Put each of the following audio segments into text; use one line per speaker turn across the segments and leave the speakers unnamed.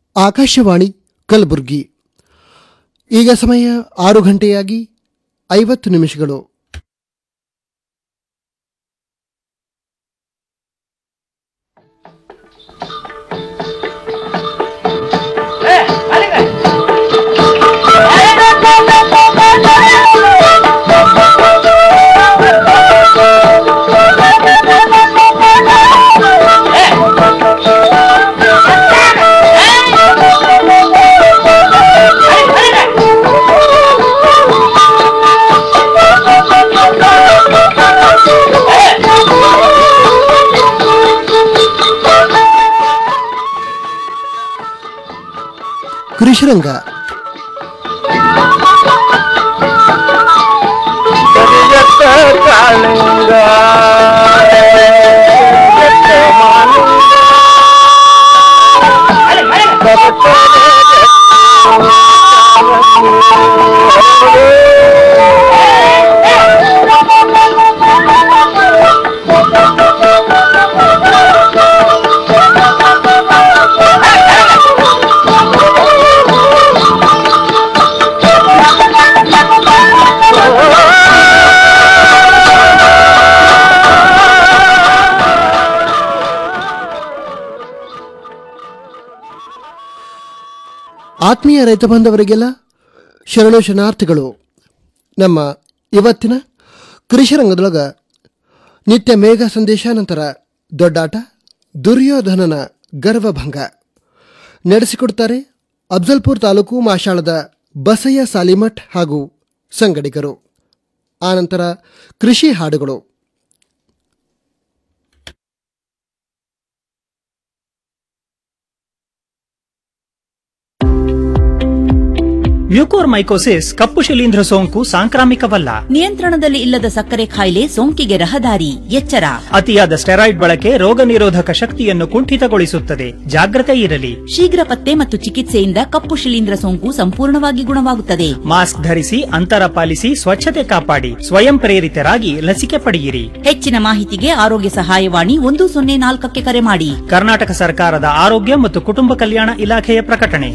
ಆಕಾಶವಾಣಿ ಕಲಬುರಗಿ ಈಗ ಸಮಯ ಆರು ಗಂಟೆಯಾಗಿ ಐವತ್ತು ನಿಮಿಷಗಳು ಕೃಷಿರಂಗ
ಕರಿಯತ್ತ ಕಾಳಿಂಗ ಕರಿಯತ್ತ ಮಾಲಿಂಗ
ಆತ್ಮೀಯ ರೈತ ಬಾಂಧವರಿಗೆಲ್ಲ ಶರಣು ಶರಣಾರ್ಥಿಗಳು ನಮ್ಮ ಇವತ್ತಿನ ಕೃಷಿ ರಂಗದೊಳಗ ನಿತ್ಯ ಮೇಘ ಸಂದೇಶ ನಂತರ ದೊಡ್ಡಾಟ ದುರ್ಯೋಧನನ ಗರ್ವಭಂಗ ನಡೆಸಿಕೊಡ್ತಾರೆ ಅಫ್ಜಲ್ಪುರ್ ತಾಲೂಕು ಮಾಶಾಳದ ಬಸಯ್ಯ ಸಾಲಿಮಠ್ ಹಾಗೂ ಸಂಗಡಿಗರು ಆನಂತರ ಕೃಷಿ ಹಾಡುಗಳು
ಮ್ಯೂಕೋರ್ಮೈಕೋಸಿಸ್ ಕಪ್ಪು ಶಿಲೀಂಧ್ರ ಸೋಂಕು ಸಾಂಕ್ರಾಮಿಕವಲ್ಲ
ನಿಯಂತ್ರಣದಲ್ಲಿ ಇಲ್ಲದ ಸಕ್ಕರೆ ಕಾಯಿಲೆ ಸೋಂಕಿಗೆ ರಹದಾರಿ ಎಚ್ಚರ
ಅತಿಯಾದ ಸ್ಟೆರಾಯ್ಡ್ ಬಳಕೆ ರೋಗ ನಿರೋಧಕ ಶಕ್ತಿಯನ್ನು ಕುಂಠಿತಗೊಳಿಸುತ್ತದೆ ಜಾಗ್ರತೆ ಇರಲಿ
ಶೀಘ್ರ ಪತ್ತೆ ಮತ್ತು ಚಿಕಿತ್ಸೆಯಿಂದ ಕಪ್ಪು ಶಿಲೀಂಧ್ರ ಸೋಂಕು ಸಂಪೂರ್ಣವಾಗಿ ಗುಣವಾಗುತ್ತದೆ
ಮಾಸ್ಕ್ ಧರಿಸಿ ಅಂತರ ಪಾಲಿಸಿ ಸ್ವಚ್ಛತೆ ಕಾಪಾಡಿ ಸ್ವಯಂ ಪ್ರೇರಿತರಾಗಿ ಲಸಿಕೆ ಪಡೆಯಿರಿ
ಹೆಚ್ಚಿನ ಮಾಹಿತಿಗೆ ಆರೋಗ್ಯ ಸಹಾಯವಾಣಿ ಒಂದು ಸೊನ್ನೆ ನಾಲ್ಕಕ್ಕೆ ಕರೆ ಮಾಡಿ
ಕರ್ನಾಟಕ ಸರ್ಕಾರದ ಆರೋಗ್ಯ ಮತ್ತು ಕುಟುಂಬ ಕಲ್ಯಾಣ ಇಲಾಖೆಯ ಪ್ರಕಟಣೆ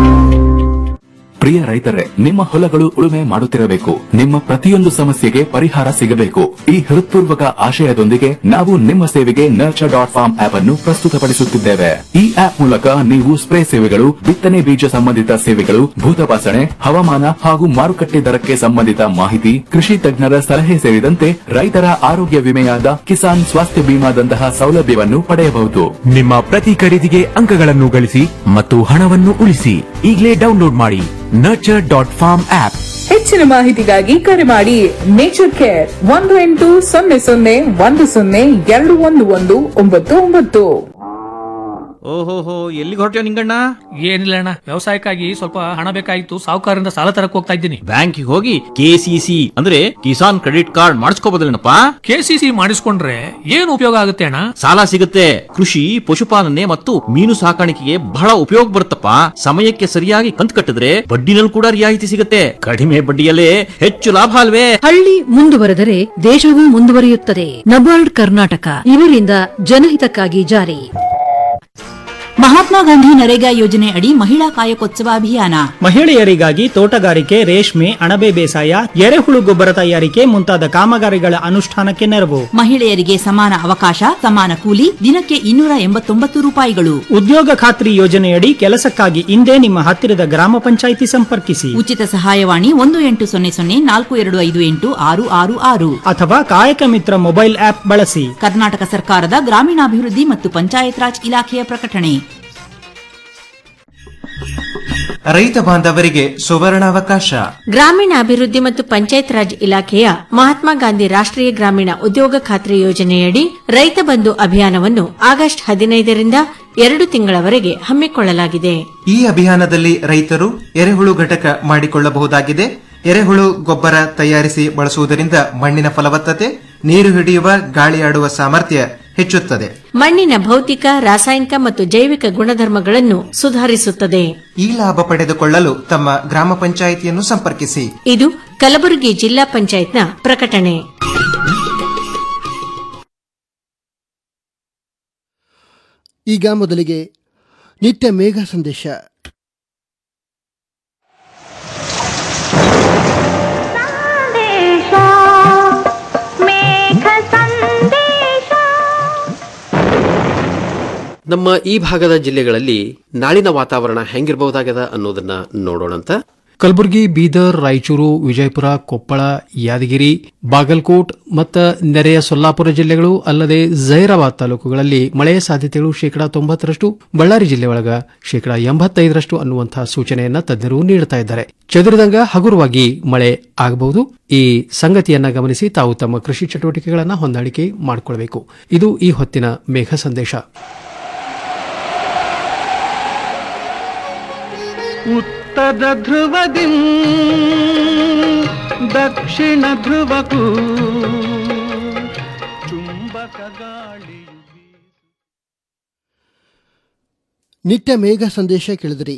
ಪ್ರಿಯ ರೈತರೇ ನಿಮ್ಮ ಹೊಲಗಳು ಉಳುಮೆ ಮಾಡುತ್ತಿರಬೇಕು ನಿಮ್ಮ ಪ್ರತಿಯೊಂದು ಸಮಸ್ಯೆಗೆ ಪರಿಹಾರ ಸಿಗಬೇಕು ಈ ಹೃತ್ಪೂರ್ವಕ ಆಶಯದೊಂದಿಗೆ ನಾವು ನಿಮ್ಮ ಸೇವೆಗೆ ನರ್ಚರ್ ಡಾಟ್ ಫಾರ್ಮ್ ಆಪ್ ಅನ್ನು ಪ್ರಸ್ತುತಪಡಿಸುತ್ತಿದ್ದೇವೆ ಈ ಆಪ್ ಮೂಲಕ ನೀವು ಸ್ಪ್ರೇ ಸೇವೆಗಳು ಬಿತ್ತನೆ ಬೀಜ ಸಂಬಂಧಿತ ಸೇವೆಗಳು ಭೂತಪಾಸಣೆ ಹವಾಮಾನ ಹಾಗೂ ಮಾರುಕಟ್ಟೆ ದರಕ್ಕೆ ಸಂಬಂಧಿತ ಮಾಹಿತಿ ಕೃಷಿ ತಜ್ಞರ ಸಲಹೆ ಸೇರಿದಂತೆ ರೈತರ ಆರೋಗ್ಯ ವಿಮೆಯಾದ ಕಿಸಾನ್ ಸ್ವಾಸ್ಥ್ಯ ಬಿಮಾದಂತಹ ಸೌಲಭ್ಯವನ್ನು ಪಡೆಯಬಹುದು
ನಿಮ್ಮ ಪ್ರತಿ ಖರೀದಿಗೆ ಅಂಕಗಳನ್ನು ಗಳಿಸಿ ಮತ್ತು ಹಣವನ್ನು ಉಳಿಸಿ ಈಗಲೇ ಡೌನ್ಲೋಡ್ ಮಾಡಿ ನರ್ಚರ್ ಡಾಟ್ ಫಾರ್ಮ್ ಆಪ್
ಹೆಚ್ಚಿನ ಮಾಹಿತಿಗಾಗಿ ಕರೆ ಮಾಡಿ ನೇಚರ್ ಕೇರ್ ಒಂದು ಎಂಟು ಸೊನ್ನೆ ಸೊನ್ನೆ ಒಂದು ಸೊನ್ನೆ ಎರಡು ಒಂದು ಒಂದು ಒಂಬತ್ತು ಒಂಬತ್ತು
ಓಹೋಹೋ ಎಲ್ಲಿಗೆ ಹೊರಟ್ಯೋ ನಿಂಗಣ್ಣ
ಏನಿಲ್ಲ ಅಣ್ಣ ವ್ಯವಸಾಯಕ್ಕಾಗಿ ಸ್ವಲ್ಪ ಹಣ ಬೇಕಾಗಿತ್ತು ಸಾಹುಕಾರರಿಂದ ಸಾಲ ತರಕ್ ಹೋಗ್ತಾ ಇದ್ದೀನಿ
ಬ್ಯಾಂಕಿಗೆ ಹೋಗಿ ಕೆಸಿಸಿ ಅಂದ್ರೆ ಕಿಸಾನ್ ಕ್ರೆಡಿಟ್ ಕಾರ್ಡ್ ಮಾಡಿಸ್ಕೋಬೋದಲ್ಲೇನಪ್ಪ
ಕೆಸಿಸಿ ಮಾಡಿಸ್ಕೊಂಡ್ರೆ ಏನು ಉಪಯೋಗ ಆಗುತ್ತೆ ಅಣ್ಣ
ಸಾಲ ಸಿಗುತ್ತೆ ಕೃಷಿ ಪಶುಪಾಲನೆ ಮತ್ತು ಮೀನು ಸಾಕಾಣಿಕೆಗೆ ಬಹಳ ಉಪಯೋಗ ಬರುತ್ತಪ್ಪ ಸಮಯಕ್ಕೆ ಸರಿಯಾಗಿ ಕಂತು ಕಟ್ಟಿದ್ರೆ ಬಡ್ಡಿನಲ್ಲಿ ಕೂಡ ರಿಯಾಯಿತಿ ಸಿಗುತ್ತೆ ಕಡಿಮೆ ಬಡ್ಡಿಯಲ್ಲೇ ಹೆಚ್ಚು ಲಾಭ ಅಲ್ವೇ
ಹಳ್ಳಿ ಮುಂದುವರೆದರೆ ದೇಶವೂ ಮುಂದುವರಿಯುತ್ತದೆ ನಬಾರ್ಡ್ ಕರ್ನಾಟಕ ಇವರಿಂದ ಜನಹಿತಕ್ಕಾಗಿ ಜಾರಿ
ಮಹಾತ್ಮ ಗಾಂಧಿ ನರೇಗಾ ಯೋಜನೆ ಅಡಿ ಮಹಿಳಾ ಕಾಯಕೋತ್ಸವ ಅಭಿಯಾನ
ಮಹಿಳೆಯರಿಗಾಗಿ ತೋಟಗಾರಿಕೆ ರೇಷ್ಮೆ ಅಣಬೆ ಬೇಸಾಯ ಎರೆಹುಳು ಗೊಬ್ಬರ ತಯಾರಿಕೆ ಮುಂತಾದ ಕಾಮಗಾರಿಗಳ ಅನುಷ್ಠಾನಕ್ಕೆ ನೆರವು
ಮಹಿಳೆಯರಿಗೆ ಸಮಾನ ಅವಕಾಶ ಸಮಾನ ಕೂಲಿ ದಿನಕ್ಕೆ ಇನ್ನೂರ ಎಂಬತ್ತೊಂಬತ್ತು ರೂಪಾಯಿಗಳು
ಉದ್ಯೋಗ ಖಾತ್ರಿ ಯೋಜನೆಯಡಿ ಕೆಲಸಕ್ಕಾಗಿ ಇಂದೇ ನಿಮ್ಮ ಹತ್ತಿರದ ಗ್ರಾಮ ಪಂಚಾಯಿತಿ ಸಂಪರ್ಕಿಸಿ
ಉಚಿತ ಸಹಾಯವಾಣಿ ಒಂದು ಎಂಟು ಸೊನ್ನೆ ಸೊನ್ನೆ ನಾಲ್ಕು ಎರಡು ಐದು ಎಂಟು ಆರು ಆರು ಆರು
ಅಥವಾ ಕಾಯಕ ಮಿತ್ರ ಮೊಬೈಲ್ ಆಪ್ ಬಳಸಿ
ಕರ್ನಾಟಕ ಸರ್ಕಾರದ ಗ್ರಾಮೀಣಾಭಿವೃದ್ಧಿ ಮತ್ತು ಪಂಚಾಯತ್ ರಾಜ್ ಇಲಾಖೆಯ ಪ್ರಕಟಣೆ
ರೈತ ಬಾಂಧವರಿಗೆ ಸುವರ್ಣಾವಕಾಶ
ಗ್ರಾಮೀಣಾಭಿವೃದ್ಧಿ ಮತ್ತು ಪಂಚಾಯತ್ ರಾಜ್ ಇಲಾಖೆಯ ಮಹಾತ್ಮ ಗಾಂಧಿ ರಾಷ್ಟ್ರೀಯ ಗ್ರಾಮೀಣ ಉದ್ಯೋಗ ಖಾತ್ರಿ ಯೋಜನೆಯಡಿ ರೈತ ಬಂಧು ಅಭಿಯಾನವನ್ನು ಆಗಸ್ಟ್ ಹದಿನೈದರಿಂದ ಎರಡು ತಿಂಗಳವರೆಗೆ ಹಮ್ಮಿಕೊಳ್ಳಲಾಗಿದೆ
ಈ ಅಭಿಯಾನದಲ್ಲಿ ರೈತರು ಎರೆಹುಳು ಘಟಕ ಮಾಡಿಕೊಳ್ಳಬಹುದಾಗಿದೆ ಎರೆಹುಳು ಗೊಬ್ಬರ ತಯಾರಿಸಿ ಬಳಸುವುದರಿಂದ ಮಣ್ಣಿನ ಫಲವತ್ತತೆ ನೀರು ಹಿಡಿಯುವ ಗಾಳಿಯಾಡುವ ಸಾಮರ್ಥ್ಯ ಹೆಚ್ಚುತ್ತದೆ
ಮಣ್ಣಿನ ಭೌತಿಕ ರಾಸಾಯನಿಕ ಮತ್ತು ಜೈವಿಕ ಗುಣಧರ್ಮಗಳನ್ನು ಸುಧಾರಿಸುತ್ತದೆ
ಈ ಲಾಭ ಪಡೆದುಕೊಳ್ಳಲು ತಮ್ಮ ಗ್ರಾಮ ಪಂಚಾಯಿತಿಯನ್ನು ಸಂಪರ್ಕಿಸಿ
ಇದು ಕಲಬುರಗಿ ಜಿಲ್ಲಾ ಪಂಚಾಯತ್ನ ಪ್ರಕಟಣೆ
ಈಗ ಮೊದಲಿಗೆ ನಿತ್ಯ ಮೇಘ ಸಂದೇಶ
ನಮ್ಮ ಈ ಭಾಗದ ಜಿಲ್ಲೆಗಳಲ್ಲಿ ನಾಳಿನ ವಾತಾವರಣ ಹೆಂಗಿರಬಹುದಾಗದ ಅನ್ನೋದನ್ನ ನೋಡೋಣಂತ
ಕಲಬುರಗಿ ಬೀದರ್ ರಾಯಚೂರು ವಿಜಯಪುರ ಕೊಪ್ಪಳ ಯಾದಗಿರಿ ಬಾಗಲಕೋಟ್ ಮತ್ತು ನೆರೆಯ ಸೊಲ್ಲಾಪುರ ಜಿಲ್ಲೆಗಳು ಅಲ್ಲದೆ ಜೈರಾಬಾದ್ ತಾಲೂಕುಗಳಲ್ಲಿ ಮಳೆಯ ಸಾಧ್ಯತೆಗಳು ಶೇಕಡಾ ತೊಂಬತ್ತರಷ್ಟು ಬಳ್ಳಾರಿ ಜಿಲ್ಲೆ ಒಳಗ ಶೇಕಡಾ ಎಂಬತ್ತೈದರಷ್ಟು ಅನ್ನುವಂತಹ ಸೂಚನೆಯನ್ನ ತಜ್ಞರು ನೀಡುತ್ತಾ ಇದ್ದಾರೆ ಚದುರಿದಂಗ ಹಗುರವಾಗಿ ಮಳೆ ಆಗಬಹುದು ಈ ಸಂಗತಿಯನ್ನ ಗಮನಿಸಿ ತಾವು ತಮ್ಮ ಕೃಷಿ ಚಟುವಟಿಕೆಗಳನ್ನ ಹೊಂದಾಣಿಕೆ ಮಾಡಿಕೊಳ್ಳಬೇಕು ಇದು ಈ ಹೊತ್ತಿನ ಮೇಘ ಸಂದೇಶ
ಉತ್ತರ ಧ್ರುವದಿ ದಕ್ಷಿಣ ಧ್ರುವಕ್ಕೂ ಚುಂಬಕ ಗಾಳಿ
ನಿತ್ಯ ಮೇಘ ಸಂದೇಶ ಕೇಳಿದಿರಿ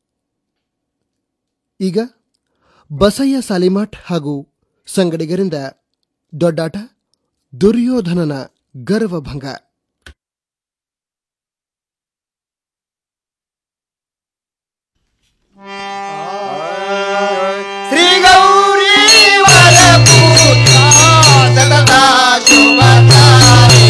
ಈಗ ಬಸಯ್ಯ ಸಾಲಿಮಠ್ ಹಾಗೂ ಸಂಗಡಿಗರಿಂದ ದೊಡ್ಡಾಟ ದುರ್ಯೋಧನನ ಗರ್ವಭಂಗ
ಶ್ರೀ ಗೌರಿ ವರಪೂತ ಸತತಾ ಶುಭಕಾರಿ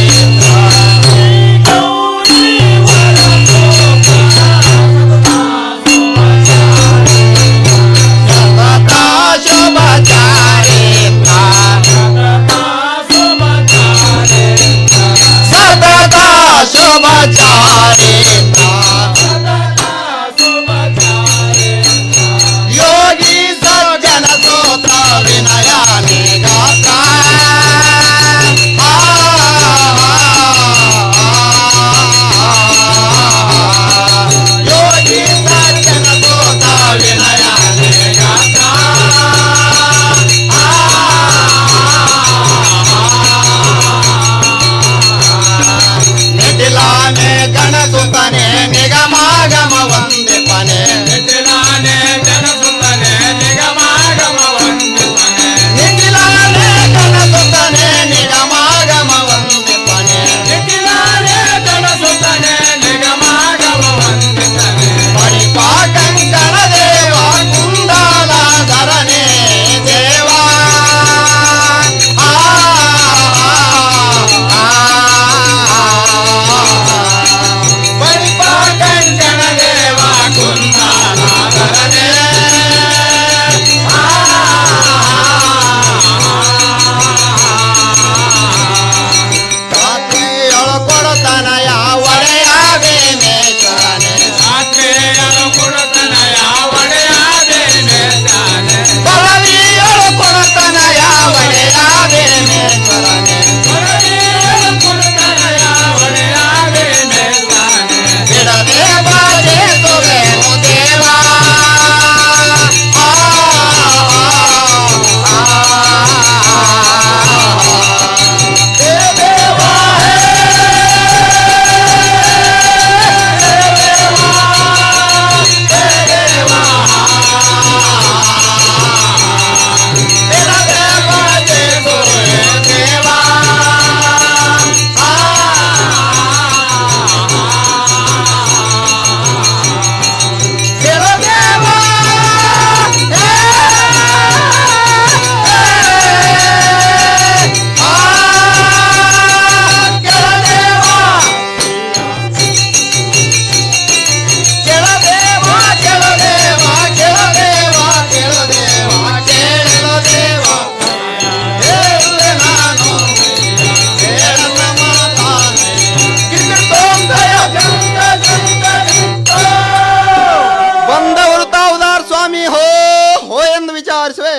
ಸತತಾ ಶುಭಚಾರಿ ಯೋಗಿ ಸಜ್ಜನ ಸೋತ ವಿನಯ ನಿಗಾತ ಯೋಗಿ ಸಜ್ಜನ ಸೋತ ವಿನಯ ನಿಗಾತ ನಿಟಿಲಾನೆ ಗಣಸುತನೆ ನಿಗಮಾಗಮ ವಂದೆ ಪನೆ ನಿಟಿಲಾನೆ ಗಣಸುತನೆ ನಿಗಮಾಗಮ ವಂದೆ ಪನೆ ನಿಟಿಲಾನೆ ಗಣಸುತನೆ ನಿಗಮಾಗಮ ವಂದೆ ಪನೆ ನಿಟಿಲಾನೆ ಗಣಸುತನೆ ನಿಗಮಾಗಮ ವಂದೆ ಪನೆ ಪರಿಪಾ ಕಂಕಣ ದೇವ ಕುಂಡಲ ಧರನೆ ದೇವಾ ಪರಿಪಾ ಕಂಕಣ ದೇವ ಕುಂಡಲ ಧರನೆ ರಾತ್ರಿಯೊಳ ಕೊಡತನಯ ಒಡೆಯಾವೆ ಮೇಶ್ವರನೆ ರಾತ್ರಿಯೊಳ ಕೊಡತನಯ ಒಡೆಯಾವೆ ಮೇಶ್ವರನೆ ಬಲವಿಯೊಳ ಕೊಡತನಯ ಒಡೆಯಾವೆ ಮೇಶ್ವರನೆ ಬಲವಿಯೊಳ ಕೊಡತನಯ ಒಡೆಯಾವೆ ಮೇಶ್ವರನೆ ಬಿಡದೆ ಬಾಜೆ ಸುವೆನು ದೇವಾ ಬಂದವರು ತಾವುದಾರ್ ಸ್ವಾಮಿ ಹೋ ಹೋ ಎಂದು ವಿಚಾರಿಸುವೆ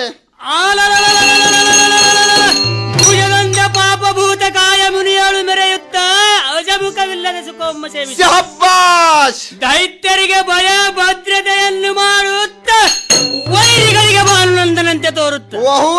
ಭುಜಗಂಧ ಪಾಪಭೂತ ಕಾಯ ಮುನಿಯಾಳು ಮೆರೆಯುತ್ತ ಅಜಮುಖವಿಲ್ಲದ ಸುಖವಮ್ಮ ಸೇವಿಸಿ
ಶಹಬ್ಬಾಷ್
ದೈತ್ಯರಿಗೆ ಭಯ ಭದ್ರತೆಯನ್ನು ಮಾಡುತ್ತ ವೈರಿಗಳಿಗೆ ಭಾನುನಂದನಂತೆ ತೋರುತ್ತ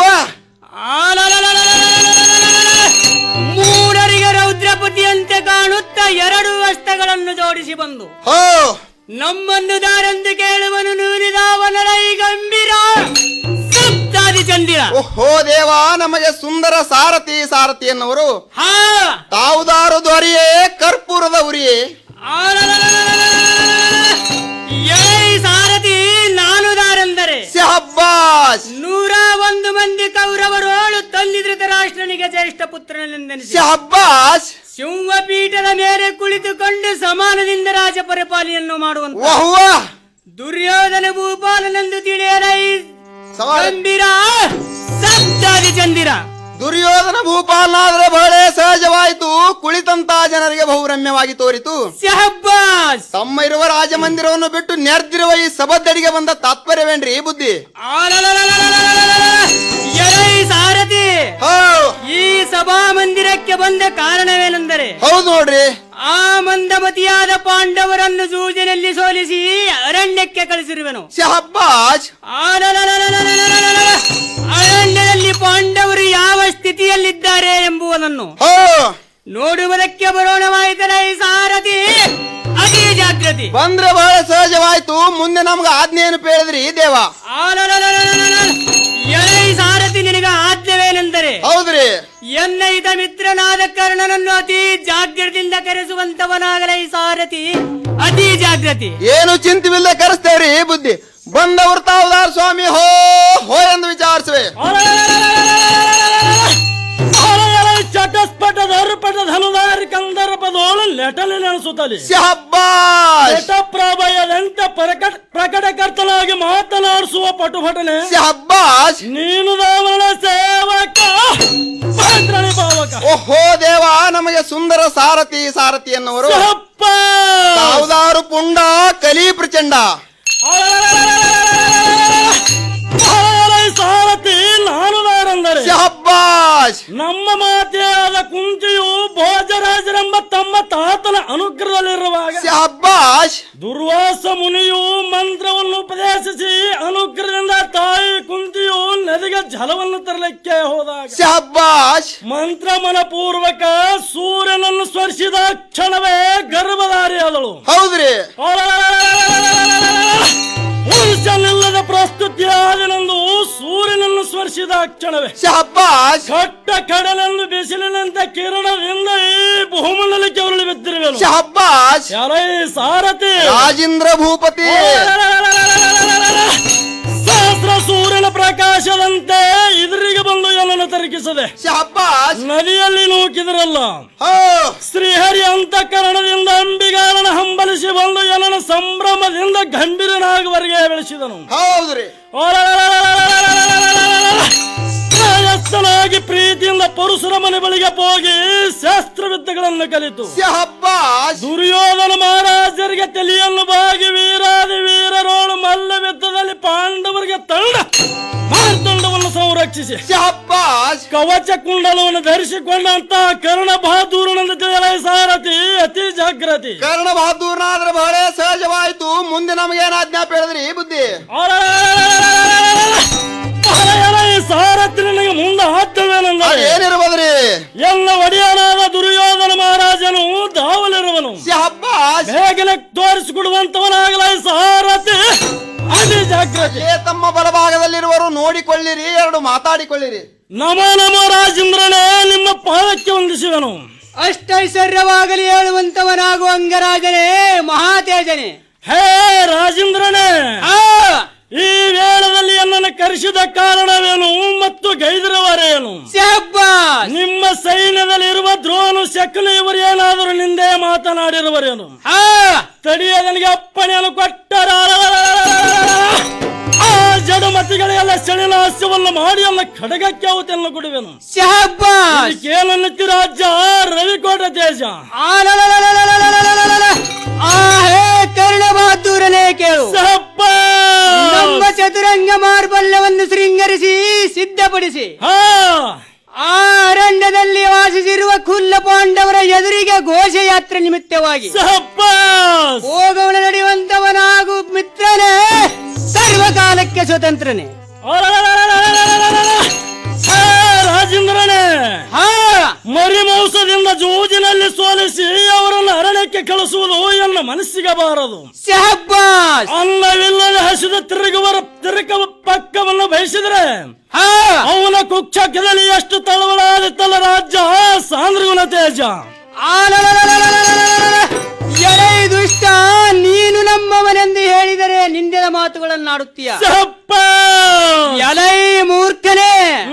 ಮೂಢರಿಗೆ ರೌದ್ರಪತಿಯಂತೆ ಕಾಣುತ್ತ ಎರಡು ಹಸ್ತಗಳನ್ನು ಜೋಡಿಸಿ ಬಂದು ನಮ್ಮನ್ನು ದಾರೆಂದು ಕೇಳುವನು ನೂರಿದಾವನರೈ ಗಂಭೀರ ಸಪ್ತಾದಿ ಚಂದಿರ
ಓಹೋ ದೇವಾ ನಮಗೆ ಸುಂದರ ಸಾರಥಿ ಸಾರಥಿ ಎನ್ನುವರು
ಹಾ
ತಾವುದಾರು ದೊರೆಯೇ ಕರ್ಪೂರದ ಉರಿಯೇ
ಎಳೈ ಸಾರಥಿ ನಾನು ದಾರೆಂದರೆ
ಶಹಬ್ಬಾಸ್
ನೂರ ಒಂದು ಮಂದಿ ಕೌರವರೋಳು ತಂದಿದ್ರೆ ರಾಷ್ಟ್ರನಿಗೆ ಜ್ಯೇಷ್ಠ ಪುತ್ರನೆಂದೆನಿಸಿ
ಶಹಬ್ಬಾಸ್
ಸಿಂಹಪೀಠದ ಮೇಲೆ ಕುಳಿತುಕೊಂಡು ಸಮಾನದಿಂದ ರಾಜ ಪರಿಪಾಲನೆಯನ್ನು ಮಾಡುವಂತ
ವಾಹ್ ವಾಹ್
ದುರ್ಯೋಧನ ಭೂಪಾಲನೆಂದು ತಿಳಿಯಲೈ ಗಂಭೀರ ಸಪ್ತಾದಿ ಚಂದಿರ
ದುರ್ಯೋಧನ ಭೂಪಾಲನಾದ್ರೆ ಬಹಳ ಸಹಜವಾಯಿತು ಕುಳಿತಂತ ಜನರಿಗೆ ಬಹುರಮ್ಯವಾಗಿ ತೋರಿತು
ಶಹಬ್ಬಾಸ್
ತಮ್ಮ ಇರುವ ರಾಜಮಂದಿರವನ್ನು ಬಿಟ್ಟು ನೆರ್ದಿರುವ ಈ ಸಭದ್ದಡಿಗೆ ಬಂದ ತಾತ್ಪರ್ಯವೇನ್ರಿ ಈ ಬುದ್ಧಿ
ಎಳೈ ಸಾರಥಿ ಈ ಸಭಾ ಮಂದಿರಕ್ಕೆ ಬಂದ ಕಾರಣವೇನೆಂದರೆ
ಹೌದು ನೋಡ್ರಿ
ಆ ಮಂದಮತಿಯಾದ ಪಾಂಡವರನ್ನು ಜೂಜಿನಲ್ಲಿ ಸೋಲಿಸಿ ಅರಣ್ಯಕ್ಕೆ ಕಳಿಸಿರುವೆನು
ಶಹಬ್ಬಾಸ್
ಅರಣ್ಯದಲ್ಲಿ ಪಾಂಡವರು ಯಾವ ಸ್ಥಿತಿಯಲ್ಲಿದ್ದಾರೆ ಎಂಬುದನ್ನು ನೋಡುವುದಕ್ಕೆ ಬರೋಣವಾಯಿತಲ್ಲ ಈ ಸಾರಥಿ ಅತಿ ಜಾಗೃತಿ
ಬಂದ್ರೆ ಬಹಳ ಸಹಜವಾಯ್ತು ಮುಂದೆ ನಮ್ಗೆ ಆಜ್ಞೆಯನ್ನು ಪೇಳಿದ್ರಿ ದೇವ
ಎಳೈ ಸಾರಥಿ ನಿನಗ ಆದ್ಯವೇನೆಂದರೆ
ಹೌದ್ರಿ
ಎನ್ನ ಹಿತ ಮಿತ್ರನಾದ ಕರ್ಣನನ್ನು ಅತಿ ಜಾಗ್ರತೆಯಿಂದ ಕರೆಸುವಂತವನಾಗಲೇ ಈ ಸಾರಥಿ ಅತಿ ಜಾಗೃತಿ
ಏನು ಚಿಂತಿವಿಲ್ಲದೆ ಕರೆಸ್ತೇವ್ರಿ ಈ ಬುದ್ಧಿ ಬಂದವರು ತಾವುದಾರ ಸ್ವಾಮಿ ಹೋ ಹೋ ಎಂದು ವಿಚಾರಿಸುವೆ
ಚಟಸ್ಪಟ ದರ್ಪಟ ಧನುದಾರಿ ಕಂದರ್ಪದೋಳು ಲೆಟಲಿ ನೆನೆಸುತ್ತಲಿ
ಶಹಬ್ಬಾಸ್
ಪ್ರಭಯದಂತ ಪ್ರಕಟ ಪ್ರಕಟಕರ್ತನಾಗಿ ಮಾತನಾಡಿಸುವ ಪಟುಪಟನೆ
ಶಹಬ್ಬಾಸ್
ನೀನು ರಾವಣ ಸೇವಕ ಪಾತ್ರಳಿ ಪಾವಕ
ಓಹೋ ದೇವ ನಮಗೆ ಸುಂದರ ಸಾರಥಿ ಸಾರಥಿ ಎನ್ನುವರು ತಾವುದಾರು ಪುಂಡ ಕಲಿ ಪ್ರಚಂಡ
ಸಾರಥಿ ನಾನು ನಾರೆಂದರೆ
ಶಹಬ್ಬಾಸ್
ನಮ್ಮ ಮಾತೆಯಾದ ಕುಂತಿಯು ಭೋಜರಾಜರೆಂಬ ತಮ್ಮ ತಾತನ ಅನುಗ್ರಹದಲ್ಲಿರುವಾಗ
ಶಹಬ್ಬಾಸ್
ದುರ್ವಾಸ ಮುನಿಯು ಮಂತ್ರವನ್ನು ಉಪದೇಶಿಸಿ ಅನುಗ್ರಹದಿಂದ ತಾಯಿ ಕುಂತಿಯು ನದಿಗೆ ಜಲವನ್ನು ತರಲಿಕ್ಕೆ ಹೋದಾಗ
ಶಹಬ್ಬಾಸ್
ಮಂತ್ರ ಮನಪೂರ್ವಕ ಸೂರ್ಯನನ್ನು ಸ್ಪರ್ಶಿದ ಕ್ಷಣವೇ ಗರ್ಭಧಾರಿಯಾದಳು
ಹೌದ್ರಿ
ಪುರುಷನಿಲ್ಲದ ಪ್ರಸ್ತುತಿಯಾದನೆಂದು ಸೂರ್ಯನನ್ನು ಸ್ಪರ್ಶಿದ ಕ್ಷಣವೇ
ಶಹಬ್ಬಾಸ್
ಕಟ್ಟ ಕಡಲೆಂದು ಬಿಸಿಲಿನಂತ ಕಿರಣದಿಂದ ಈ ಭೂಮಂಡಲಕ್ಕೆ ಉರುಳಿ ಬಿದ್ದಿರುವೆನು
ಶಹಬ್ಬಾಸ್
ಯಾರೈ ಸಾರಥಿ
ರಾಜೇಂದ್ರ ಭೂಪತಿ
ಸಹಸ್ರ ಸೂರ್ಯನ ಪ್ರಕಾಶದಂತೆ ಎದುರಿಗೆ ಬಂದು ಎಲ್ಲನ್ನು ತರಕಿಸದೆ
ಶಹಬ್ಬಾಸ್
ನದಿಯಲ್ಲಿ ನೂಕಿದ್ರಲ್ಲ ಶ್ರೀಹರಿ ಅಂತಃಕರಣದಿಂದ ಅಂಬಿಗಾರನ ಹಂಬಲಿಸಿ ಬಂದು ಎಲ್ಲನ ಸಂಭ್ರಮದಿಂದ ಗಂಭೀರನಾಗುವರೆಗೆ ಬೆಳೆಸಿದನು
ಹೌದ್ರಿ
ಪ್ರಾಯಸ್ಥನಾಗಿ ಪ್ರೀತಿಯಿಂದ ಪರಶುರಮನೆ ಬಳಿಗೆ ಹೋಗಿ ಶಾಸ್ತ್ರವಿದ್ಯೆಗಳನ್ನು ಕಲಿತು ದುರ್ಯೋಧನ ಮಹಾರಾಜರಿಗೆ ತಲೆಯನ್ನು ಬಾಗಿ ವೀರಾದಿ ವೀರರೋಳು ಮಲ್ಲ ಯುದ್ಧದಲ್ಲಿ ಪಾಂಡವರಿಗೆ ತಂಡ ಮಾರ್ತಂಡವನ್ನು ಸಂರಕ್ಷಿಸಿ ಕವಚ ಕುಂಡಲವನ್ನು ಧರಿಸಿಕೊಂಡಂತ ಕರ್ಣ ಬಹಾದೂರನಂದ ತಿಳಿಯಲ ಸಾರಥಿ ಅತಿ ಜಾಗ್ರತಿ
ಕರ್ಣ ಬಹಾದೂರ್ನಾದ್ರೆ ಬಹಳ ಸಹಜವಾಯ್ತು ಮುಂದೆ ನಮಗೇನು ಆಜ್ಞಾಪ ಹೇಳಿದ್ರಿ ಈ ಬುದ್ಧಿ
ಸಾರಥಿ ನನಗೆ ಮುಂದೆ ಹಾಕ್ತವೇನೆಂದರೆ
ಏನಿರ್ಬೋದ್ರಿ
ಎಲ್ಲ ಒಡೆಯನಾದ ದುರ್ಯೋಧನ ಮಹಾರಾಜನು ದಾವಲಿರುವನು ಬೇಗನೆ ತೋರಿಸಿಕೊಡುವಂತವನಾಗಲ ಸಾರಥಿ ಅತಿ ಜಾಗ್ರತೆ
ಅಲ್ಲೇ ತಮ್ಮ ಬಲಭಾಗದಲ್ಲಿರುವರು ನೋಡಿಕೊಳ್ಳಿರಿ ಎರಡು ಮಾತಾಡಿಕೊಳ್ಳಿರಿ
ನಮ ನಮ ರಾಜೇಂದ್ರನೇ ನಿಮ್ಮ ಪಾದಕ್ಕೆ ವಂದಿಸುವನು
ಅಷ್ಟೈಶ್ವರ್ಯವಾಗಲಿ ಹೇಳುವಂತವನಾಗುವ ಅಂಗರಾಜನೇ ಮಹಾತೇಜನೇ
ಹೇ ರಾಜೇಂದ್ರನೇ ಈ ವೇಳದಲ್ಲಿ ನನ್ನನ್ನು ಕರೆಸಿದ ಕಾರಣವೇನು ಮತ್ತು ಗೈದಿರುವರೇನು ನಿಮ್ಮ ಸೈನ್ಯದಲ್ಲಿರುವ ದ್ರೋಣು ಶಕುನಿ ಇವರು ಏನಾದರೂ ನಿಂದೆ ಮಾತನಾಡಿರುವರೇನು ತಡಿಯ ನನಗೆ ಅಪ್ಪಣೆಯನ್ನು ಕೊಟ್ಟರ ಆ ಜಡಮತಿಗಳೆಲ್ಲ ಸೆಳೆನಾಶವನ್ನು ಮಾಡಿ ಎಲ್ಲ ಖಡಗಕ್ಕೆ ಅವತೆಯನ್ನು ಕೊಡುವೆನು ಕೇಳನ್ನಿತ್ತಿ ರಾಜ್ಯ ರವಿಕೋಟ ದೇಶ
ಆ ಹೇ ಕರ್ಣ ಬಹಾದೂರನೇ ಕೇಳು ನಮ್ಮ ಚತುರಂಗ ಮಾರ್ಬಲ್ಯವನ್ನು ಶೃಂಗರಿಸಿ ಸಿದ್ಧಪಡಿಸಿ ಆ ಅರಣ್ಯದಲ್ಲಿ ವಾಸಿಸಿರುವ ಕುಲ್ಲ ಪಾಂಡವರ ಎದುರಿಗೆ ಘೋಷಯಾತ್ರೆ ನಿಮಿತ್ತವಾಗಿ ಹೋಗವನ ನಡೆಯುವಂತವನಾಗು ಮಿತ್ರನೇ ಸರ್ವಕಾಲಕ್ಕೆ ಸ್ವತಂತ್ರನೇ
ರಾಜೇಂದ್ರನೇ ಮರಿಮೌಸದಿಂದ ಜೂಜಿನಲ್ಲಿ ಸೋಲಿಸಿ ಅವರನ್ನು ಅರಣ್ಯಕ್ಕೆ ಕಳಿಸುವುದು ಎನ್ನ ಮನಸ್ಸಿಗೆ ಬಾರದು ಅನ್ನವಿಲ್ಲದೆ ಹಸಿದ ತಿರುಗುವರ ತಿರುಕ ಪಕ್ಕವನ್ನು ಬಯಸಿದ್ರೆ ಅವನ ಕುಕ್ಷಕದಲ್ಲಿ ಎಷ್ಟು ತಳವಳಾದಿತ್ತಲ್ಲ ರಾಜ್ಯ ಸಾಂದ್ರಗುಣ ತೇಜ
ಎಳೈ ಮಾತುಗಳನ್ನಾಡುತ್ತೀಯ ಎಲೈ ಮೂರ್ಖನೇ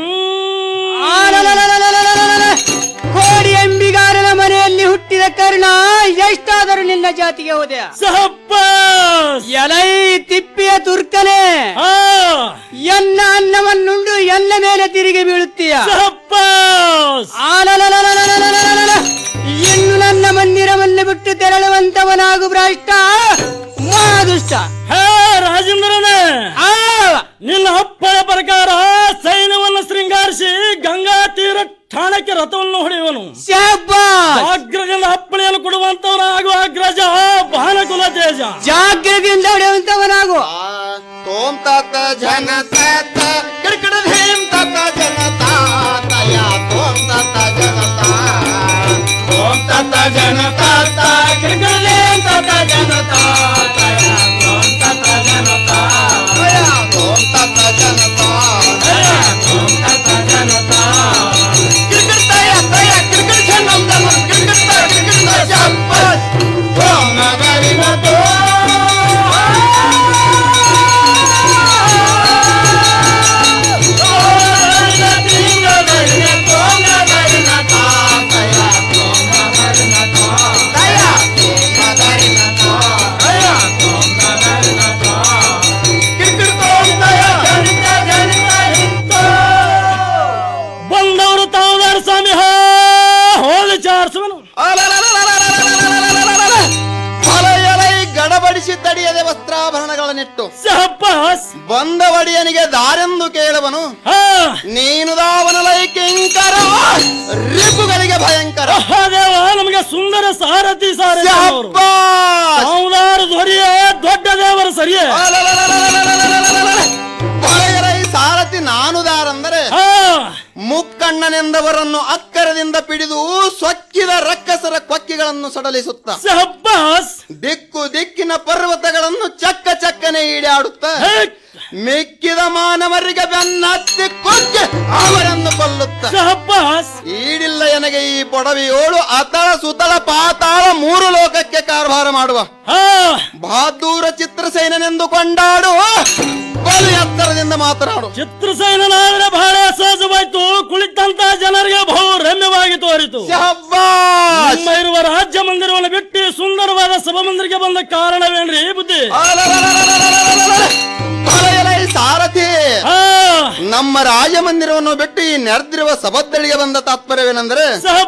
ಆಲಲಲಲಲಲಲಲಲ. ಕೋಡಿ ಎಂಬಿಗಾರನ ಮನೆಯಲ್ಲಿ ಹುಟ್ಟಿದ ಕರ್ಣ ಎಷ್ಟಾದರೂ ನಿನ್ನ ಜಾತಿಗೆ ಹೋದೆಯ ಎಲೈ ತಿಪ್ಪಿಯ ತುರ್ಕನೇ ಎನ್ನ ಅನ್ನವನ್ನುಂಡು ಎಲ್ಲ ಮೇಲೆ ತಿರುಗಿ ಬೀಳುತ್ತೀಯ ಆಲಲಲಲಲಲಲಲಲ. ಇನ್ನು ನನ್ನ ಮಂದಿರವನ್ನು ಬಿಟ್ಟು ತೆರಳುವಂತವನಾಗು ಭ್ರಷ್ಟ ಮಹಾದುಷ್ಟ
ಹೇ ರಾಜೇಂದ್ರನೇ ನಿನ್ನ ಅಪ್ಪನ ಪ್ರಕಾರ ಸೈನ್ಯವನ್ನು ಶೃಂಗಾರಿಸಿ ಗಂಗಾ ತೀರ ಠಾಣಕ್ಕೆ ರಥವನ್ನು ಹೊಡೆಯುವನು ಅಗ್ರಜನ ಅಪ್ಪಣೆಯನ್ನು ಕೊಡುವಂತವನಾಗುವ ಅಗ್ರಜ ಭಾನಕುಲ ತೇಜ
ಜಾಗ್ರತೆಯಿಂದ ಹೊಡೆಯುವಂತವನಾಗು
ಓಂ ತತ ಜನ ತತ ಕಿಡಕಿಡ ಧೀಂ ತತ ಜನ ತಾತಯ ಓಂ ತತ ಜನ ಓಂ ತತ ಜನ ತಾತ ಕಿಡಕಿಡ ಧೀಂ ತತ ಜನ ತಾತಯ ಓಂ ತತ ಜನ ತಾತಯ ಓಂ ತತ ಜನ ತಾತಯ ಓಂ ತತ ಜನ ಕಿಡಕಿಡ ತಯ ತಯ ಕಿಡಕಿಡ ಜನಂ ಜನಂ ಕಿಡಕಿಡ ತಯ ಕಿಡಕಿಡ ತಯ ಜಪ್ಪಸ್ ಓಂ ನಗರಿ ಮತೋ
ಬಂದವರು ತಾವುದಾರ ಸ್ವಾಮಿ ಹೋ ಹೋದ ಚಾರ್ಸುವನು
ಹೊಲೆಯಲೈ ಗಡಬಡಿಸಿ ತಡಿಯದೆ ವಸ್ತ್ರಾಭರಣಗಳನ್ನಿಟ್ಟು ಬಂದ ಒಡೆಯನಿಗೆ ದಾರೆಂದು ಕೇಳುವನು ನೀನು ದಾವನಲೈ ಕಿಂಕರ ರಿಪುಗಳಿಗೆ ಭಯಂಕರ
ದೇವ ನಮಗೆ ಸುಂದರ ಸಾರಥಿ ಸಾರಥಿ ತಾವುದಾರ ಧ್ವರಿಯ ದೊಡ್ಡ ದೇವರ ಸರಿಯೇ
ಹೊಲೆಯಲೈ ಸಾರಥಿ ನಾನು ದಾರಂದರೆ ಮುಕ್ಕಣ್ಣನೆಂದವರನ್ನು ಅಕ್ಕರದಿಂದ ಪಿಡಿದು ಸೊಕ್ಕಿದ ರಕ್ಕಸರ ಕೊಕ್ಕಿಗಳನ್ನು ಸಡಲಿಸುತ್ತ ದಿಕ್ಕು ದಿಕ್ಕಿನ ಪರ್ವತಗಳನ್ನು ಚಕ್ಕ ಚಕ್ಕನೆ ಈಡಾಡುತ್ತ ಮಿಕ್ಕಿದ ಮಾನವರಿಗೆ ಬೆನ್ನತ್ತಿ ಕೊಕ್ಕೆ ಅವರನ್ನು ಕೊಲ್ಲುತ್ತ ಈಡಿಲ್ಲ ನನಗೆ ಈ ಪೊಡವಿಯೋಳು ಅತಳ ಸುತಳ ಪಾತಾಳ ಮೂರು ಲೋಕಕ್ಕೆ ಕಾರ್ಭಾರ ಮಾಡುವ ಬಹಾದೂರ ಚಿತ್ರಸೇನೆಂದು ಕೊಂಡಾಡು ಬಲು ಎತ್ತರದಿಂದ ಮಾತನಾಡು
ಚಿತ್ರಸೇನಾದ್ರೆ ಬಹಳ ಸಹಜವಾಯ್ತು ಕುಳಿತಂತ ಜನರಿಗೆ ಬಹು ರಮ್ಯವಾಗಿ ತೋರಿತು ನಿಮ್ಮ ಇರುವ ರಾಜ್ಯ ಮಂದಿರವನ್ನು ಬಿಟ್ಟು ಸುಂದರವಾದ ಸಭಾಮಂದಿರಕ್ಕೆ ಬಂದ ಕಾರಣವೇನ್ರಿ ಬುದ್ಧಿ
ಹೊಲೆಯಲೈ ಸಾರಥಿ ನಮ್ಮ ರಾಜಮಂದಿರವನ್ನು ಬಿಟ್ಟು ಈ ನೆರೆದಿರುವ ಸಭದ್ದಳಿಗೆ ಬಂದ ತಾತ್ಪರ್ಯವೇನೆಂದರೆ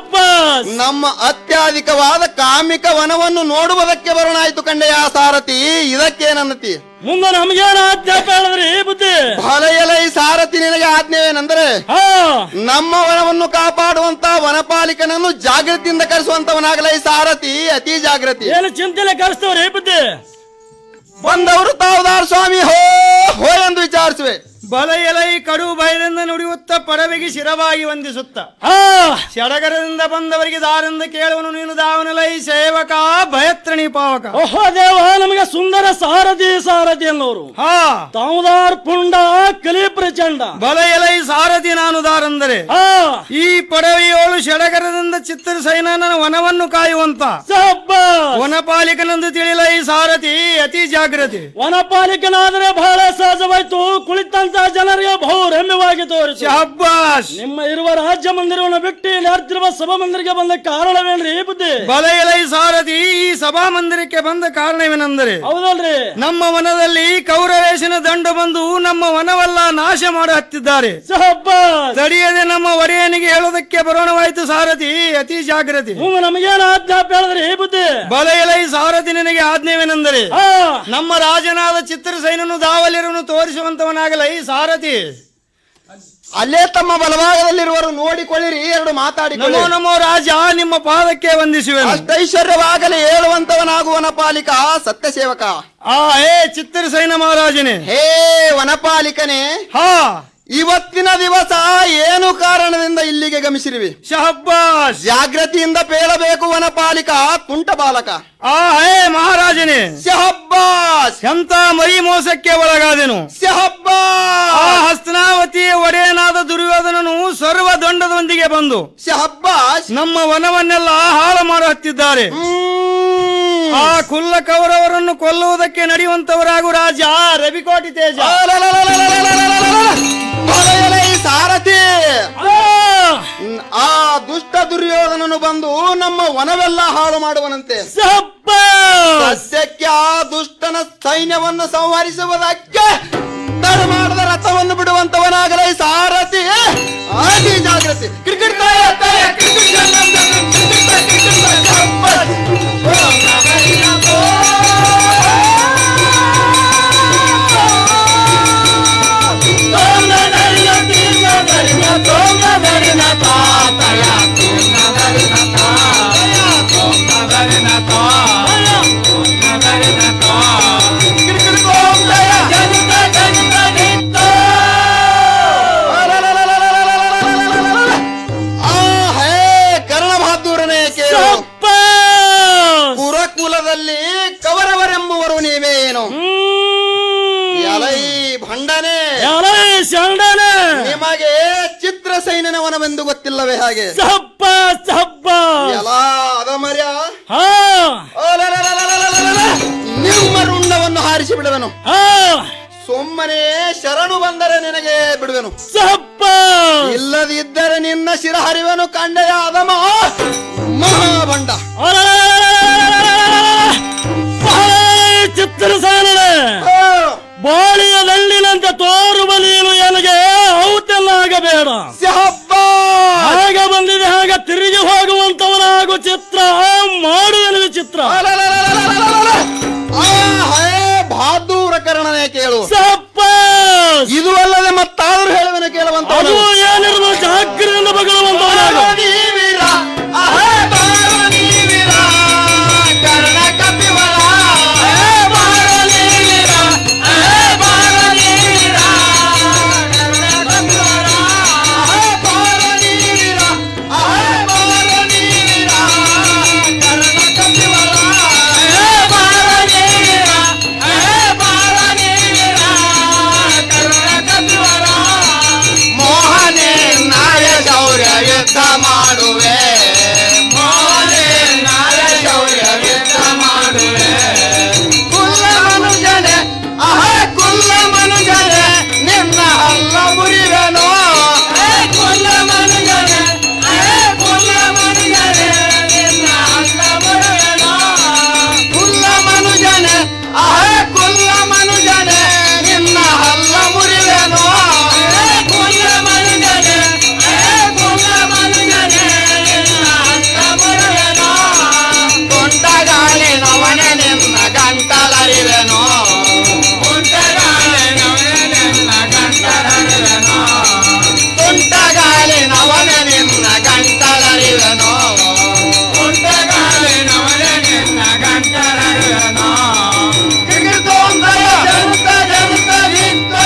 ನಮ್ಮ ಅತ್ಯಾಧಿಕವಾದ ಕಾಮಿಕ ವನವನ್ನು ನೋಡುವುದಕ್ಕೆ ಬರೋಣಾಯ್ತು ಕಂಡೆಯ ಸಾರಥಿ ಇದಕ್ಕೇನನ್ನತಿ
ಮುಂದೆ ನಮಗೇನ ಆಜ್ಞಾಪ ಹೇಳಿದ್ರಿ ಬುದ್ಧಿ
ಹೊಲೆಯಲೈ ಸಾರಥಿ ನಿನಗೆ ಆಜ್ಞೆವೇನೆಂದರೆ ನಮ್ಮ ವನವನ್ನು ಕಾಪಾಡುವಂತ ವನಪಾಲಿಕನನ್ನು ಜಾಗೃತಿಯಿಂದ ಕರೆಸುವಂತವನಾಗಲೈ ಸಾರಥಿ ಅತಿ ಜಾಗೃತಿ
ಏನು ಚಿಂತೆಲೆ ಕಳಿಸ್ತವ್ರಿ ಬುದ್ಧಿ
ಬಂದವರು ತಾವುದಾರ ಸ್ವಾಮಿ ಹೋ ಹೋ ಎಂದು ವಿಚಾರಿಸುವೆ
ಬಲ ಎಲೈ ಕಡು ಭಯದಿಂದ ನುಡಿಯುತ್ತ ಪಡವೆಗೆ ಶಿರವಾಗಿ ವಂದಿಸುತ್ತ ಸಡಗರದಿಂದ ಬಂದವರಿಗೆ ದಾರಿಂದ ಕೇಳುವನು ನೀನು ದಾವನಲೈ ಸೇವಕ ಭಯತ್ರಣಿ ಪಾವಕ
ಓಹೋ ದೇವ ನಮಗೆ ಸುಂದರ ಸಾರಥಿ ಸಾರಥಿ ಅನ್ನೋರು
ಹಾ
ತಾವುದಾರ್ ಪುಂಡ ಕಲಿ ಪ್ರಚಂಡ
ಬಲ ಎಲೈ ಸಾರಥಿ ನಾನು ದಾರಂದರೆ ಈ ಪಡವೆಯೋಳು ಸಡಗರದಿಂದ ಚಿತ್ರ ಸೈನನ ವನವನ್ನು ಕಾಯುವಂತ ವನಪಾಲಿಕನೆಂದು ತಿಳಿಲ ಈ ಸಾರಥಿ ಅತಿ ಜಾಗೃತಿ
ವನಪಾಲಿಕನಾದರೆ ಬಹಳ ಸಹಜವಾಯ್ತು ಕುಳಿತಂತ ಜನರಿಗೆ ಬಹು ರಮ್ಯವಾಗಿ ತೋರಿತು
ಶಹಬ್ಬಾಸ್
ನಿಮ್ಮ ಇರುವ ರಾಜ್ಯ ಮಂದಿರವನ್ನು ಬಿಟ್ಟು ನೆರೆದಿರುವ ಸಭಾ ಮಂದಿರಕ್ಕೆ ಬಂದ ಕಾರಣವೇನ್ರಿ ಬುದ್ಧಿ
ಬಲ ಎಲೈ ಸಾರಥಿ ಈ ಸಭಾ ಮಂದಿರಕ್ಕೆ ಬಂದ ಕಾರಣವೇನೆಂದರೆ
ಹೌದಲ್ರಿ
ನಮ್ಮ ವನದಲ್ಲಿ ಕೌರವೇಶನ ದಂಡು ಬಂದು ನಮ್ಮ ವನವೆಲ್ಲ ನಾಶ ಮಾಡಿ ಹತ್ತಿದ್ದಾರೆ ತಡೆಯದೆ ನಮ್ಮ ಒಡೆಯನಿಗೆ ಹೇಳೋದಕ್ಕೆ ಬರೋಣವಾಯ್ತು ಸಾರಥಿ ಅತಿ ಜಾಗೃತಿ
ನಮಗೇನು ಆಜ್ಞಾಪ ಹೇಳಿದ್ರಿ ಬುದ್ಧಿ
ಬಲ ಎಲೈ ಸಾರಥಿ ನಿನಗೆ ಆಜ್ಞೆವೇನೆಂದರೆ ನಮ್ಮ ರಾಜನಾದ ಚಿತ್ರಸೈನನು ದಾವಲಿರನ್ನು ತೋರಿಸುವಂತವನಾಗಲೈ ಸಾರಥಿ
ಅಲ್ಲೇ ತಮ್ಮ ಬಲಭಾಗದಲ್ಲಿರುವರು ನೋಡಿಕೊಳ್ಳಿರಿ ಎರಡು ಮಾತಾಡಿಕೊಳ್ಳಿ
ನಮೋ ನಮೋ ರಾಜ ನಿಮ್ಮ ಪಾದಕ್ಕೆ ವಂದಿಸುವೆ
ಅಷ್ಟೈಶ್ವರ್ಯವಾಗಲಿ ಹೇಳುವಂತವನಾಗುವನ ಪಾಲಿಕ ಸತ್ಯ ಸೇವಕ
ಆ ಹೇ ಚಿತ್ರಸೈನ ಮಹಾರಾಜನೇ
ಹೇ ವನಪಾಲಿಕನೇ
ಹಾ
ಇವತ್ತಿನ ದಿವಸ ಏನು ಕಾರಣದಿಂದ ಇಲ್ಲಿಗೆ ಗಮಿಸಿರುವಿ
ಶಹಬ್ಬಾಸ್
ಜಾಗೃತಿಯಿಂದ ಪೇಳಬೇಕು ವನಪಾಲಿಕ ತುಂಟ ಬಾಲಕ
ಆ ಹೇ ಮಹಾರಾಜನೇ
ಶಹಬ್ಬಾಸ್
ಎಂತ ಮರಿ ಮೋಸಕ್ಕೆ ಒಳಗಾದೆನು
ಶಹಬ್ಬಾಸ್
ಆ ಹಸ್ತನಾವತಿಯ ಒಡೆಯನಾದ ದುರ್ಯೋಧನನು ಸರ್ವ ದಂಡದೊಂದಿಗೆ ಬಂದು
ಶಹಬ್ಬಾಸ್
ನಮ್ಮ ವನವನ್ನೆಲ್ಲ ಹಾಳು ಮಾಡ ಹತ್ತಿದ್ದಾರೆ ಆ ಕುಲ್ಲ ಕೌರವರನ್ನು ಕೊಲ್ಲುವುದಕ್ಕೆ ನಡೆಯುವಂತವರಾಗು ರಾಜ ರವಿಕೋಟಿ ತೇಜ
ಬರೆಯಲೇ ಸಾರಥಿ ಆ ದುಷ್ಟ ದುರ್ಯೋಧನನು ಬಂದು ನಮ್ಮ ವನವೆಲ್ಲ ಹಾಳು ಮಾಡುವನಂತೆ ಸಸ್ಯಕ್ಕೆ ಆ ದುಷ್ಟನ ಸೈನ್ಯವನ್ನು ಸಂಹರಿಸುವುದಕ್ಕೆ ತಡ ಮಾಡದ ರಥವನ್ನು ಬಿಡುವಂತವನಾಗಲೇ ಸಾರಥಿ ಆದಿ ಜಾಗೃತಿ ಕ್ರಿಕೆಟ್ ತಾಯ ತಾಯ ಕ್ರಿಕೆಟ್ ಜನ ಜನ, ಕ್ರಿಕೆಟ್ ತಾಯ, ಕ್ರಿಕೆಟ್ ತಾಯ, ಜಬ್ಬರ್. ಓ, ನಗರಿನ ತೋ. ಆ ಹೇ ಕರ್ಣಬಹಾದೂರನೇ ಕೇಳು ಕುರಕುಲದಲ್ಲಿ ಕವರವರೆಂಬುವರು ನೀವೇನು ಎಲೈ ಭಂಡನೆ ನಿಮಗೆ ಚಿತ್ರಸೈನ್ಯನವನವೆಂದು ಗೊತ್ತಿಲ್ಲವೇ ಹಾಗೆ ಎಲ ಅದಮರ್ಯ ನಿಮ್ಮ ರುಂಡವನ್ನು ಹಾರಿಸಿ ಬಿಡುವೆನು ಸುಮ್ಮನೆ ಶರಣು ಬಂದರೆ ನಿನಗೆ ಬಿಡುವೆನು ಇಲ್ಲದಿದ್ದರೆ ನಿನ್ನ ಶಿರ ಹರಿವೆನು ಕಂಡೆಯ ಅದಮ ಮಹಾಭಂಡ
ಚಿತ್ರಸಾನನೆ ಬಾಳಿಯ ದಂಡಿನಂತೆ ತೋರುವ ನೀನು ಎನಗೆ ಔತೆಲ್ಲ ಆಗಬೇಡ ಹಾಗ ಬಂದಿದೆ ಹಾಗ ತಿರುಗಿ ಹೋಗುವಂತವನಾಗು ಚಿತ್ರ ಮಾಡುವೆನು ವಿಚಿತ್ರ
ಆ ಹೇ ಬಹಾದೂರ ಕರ್ಣನೇ ಕೇಳು ಇದು ಅಲ್ಲದೆ ಮತ್ತಾದರೂ ಹೇಳುವೆನು ಕೇಳುವಂತ
ಅದು ಏನಿರಲು ಜಾಗ್ರತೆಯಿಂದ ಬಗಳುವಂತವನಾಗು
ಮೋಹನೆ ನಾಯ ಶೌರ್ಯ ಯುದ್ಧ ಮಾಡುವೆ ಮೋಹನೆ ನಾಯ ಶೌರ್ಯ ಯುದ್ಧ ಮಾಡುವೆ ಕುಲ್ಲ ಮನುಜನೆ ಅಹ ಕುಲ್ಲ ಮನುಜನೆ ನಿನ್ನ ಹಲ್ಲ ಮುರಿವೆನೋ ಕುಲ್ಲ ಮನುಜನೆ ಕುಲ್ಲ ಮನುಜನೆ ನಿನ್ನ ಹಲ್ಲ ಮುರಿವೆನೋ ಕುಲ್ಲ ಮನುಜನೆ ಅಹ ಕುಲ್ಲ ಮನುಜನೆ ನಿನ್ನ ಹಲ್ಲ ಮುರಿವೆನೋ ಕುಲ್ಲ ಮನುಜನೆ ಕುಲ್ಲ ಮನುಜನೆ ನಿನ್ನ ಹಲ್ಲ ಮುರಿವೆನೋ ಕೊಂಡಗಾಲಿನವನೆ ನಿನ್ನ ಗಂಟಲರಿವೆನೋ ಕೊಂಡಗಾಲಿನವನೆ ನಿನ್ನ ಗಂಟಲರಿವೆನೋ ಕೊಂಡಗಾಲಿನವನೆ ನಿನ್ನ ಗಂಟಲರಿವೆನೋ ಕೊಂಡಗಾಲಿನವನೆ ನಿನ್ನ ಗಂಟಲರಿವೆನೋ ಕಿಗಿತೋಂದಯ ಜಂತ ಜಂತ ನಿಂತೋ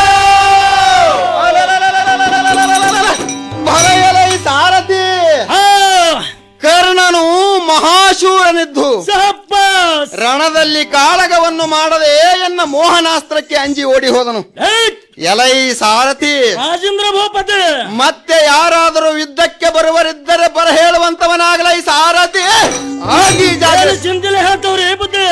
ಬರೆಯಲೈ ಸಾರಥಿ ಕರ್ಣನು ಮಹಾಶೂರನಿದ್ದು ರಣದಲ್ಲಿ ಕಾಳಗವನ್ನು ಮಾಡದೆ ಎನ್ನ ಮೋಹನಾಸ್ತ್ರಕ್ಕೆ ಅಂಜಿ ಓಡಿ ಹೋದನು ಎಲೈ ಸಾರಥಿ
ರಾಜೇಂದ್ರ ಭೂಪತಿ
ಮತ್ತೆ ಯಾರಾದರೂ ಯುದ್ಧಕ್ಕೆ ಬರುವರಿದ್ದರೆ ಬರ ಹೇಳುವಂತವನಾಗಲೈ ಸಾರಥಿ ಆಗಿ ಜಾಗ
ಚಿಂತನೆ ಹೇಳ್ತವ್ರಿ ಬುದ್ಧಿ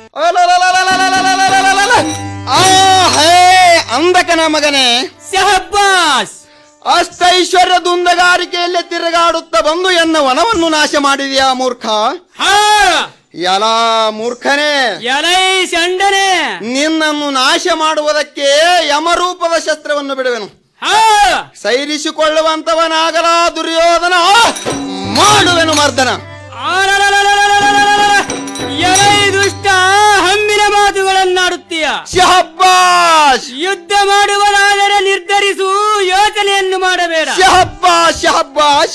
ಆ ಹೇ ಅಂದಕನ ಮಗನೇ
ಶಹಬ್ಬಾಸ್
ಅಷ್ಟೈಶ್ವರ್ಯ ದುಂದಗಾರಿಕೆಯಲ್ಲಿ ತಿರುಗಾಡುತ್ತಾ ಬಂದು ಎನ್ನ ವನವನ್ನು ನಾಶ ಮಾಡಿದೆಯಾ ಮೂರ್ಖ ಎಲ ಮೂರ್ಖನೇ
ಎಲೈ ಸಂಡನೆ
ನಿನ್ನನ್ನು ನಾಶ ಮಾಡುವುದಕ್ಕೆ ಯಮರೂಪದ ಶಸ್ತ್ರವನ್ನು ಬಿಡುವೆನು ಸೈರಿಸಿಕೊಳ್ಳುವಂತವನಾಗಲ ದುರ್ಯೋಧನ ಮಾಡುವೆನು ಮರ್ದನ
ಎಲೈ ದುಷ್ಟ ಹಮ್ಮಿನ ಮಾತುಗಳನ್ನಾಡುತ್ತೀಯ
ಶಹಬ್ಬಾಸ್
ಯುದ್ಧ ಮಾಡುವನಾದರೆ ನಿರ್ಧರಿಸು ಯೋಚನೆಯನ್ನು ಮಾಡಬೇಡ
ಶಹಬ್ಬಾಸ್ ಶಹಬ್ಬಾಸ್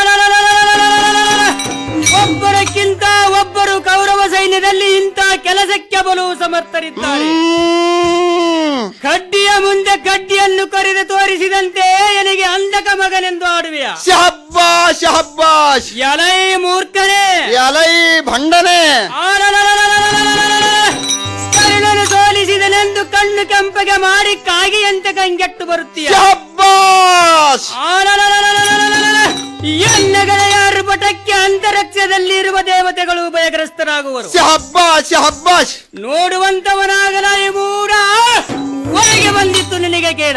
ಒಬ್ಬರಕ್ಕಿಂತ ಒಬ್ಬರು ಕೌರವ ಸೈನ್ಯದಲ್ಲಿ ಇಂಥ ಕೆಲಸಕ್ಕೆ ಬಲು ಸಮರ್ಥರಿದ್ದಾರೆ ಕಡ್ಡಿಯ ಮುಂದೆ ಕಡ್ಡಿಯನ್ನು ಕರೆದು ತೋರಿಸಿದಂತೆ ನನಗೆ ಅಂಧಕ ಮಗನೆಂದು ಆಡುವೆಯ
ಶಹಬ್ಬಾಸ್ ಶಹಬ್ಬಾಸ್
ಎಲೈ ಮೂರ್ಖನೇ
ಎಲೈ ಭಂಡನೆ
ಕರ್ಣನು ಸೋಲಿಸಿದನೆಂದು ಕಣ್ಣು ಕೆಂಪಗೆ ಮಾಡಿ ಕಾಗಿಯಂತೆ ಕಂಗೆಟ್ಟು ಬರುತ್ತೀಯ
ಶಹಬ್ಬಾಸ್
ಎನ್ನ ಗೆಳೆಯರ ಪಟಕ್ಕೆ ಅಂತರಿಕ್ಷದಲ್ಲಿರುವ ದೇವತೆಗಳು ಭಯಗ್ರಸ್ತರಾಗುವರು
ಶಹಬ್ಬಾಶ್ ಶಹಬ್ಬಾಶ್
ನೋಡುವಂತವನಾಗಲ ಈ ಮೂಡ ಹೊರಗೆ ಬಂದಿತ್ತು ನಿನಗೆ ಕೇಡ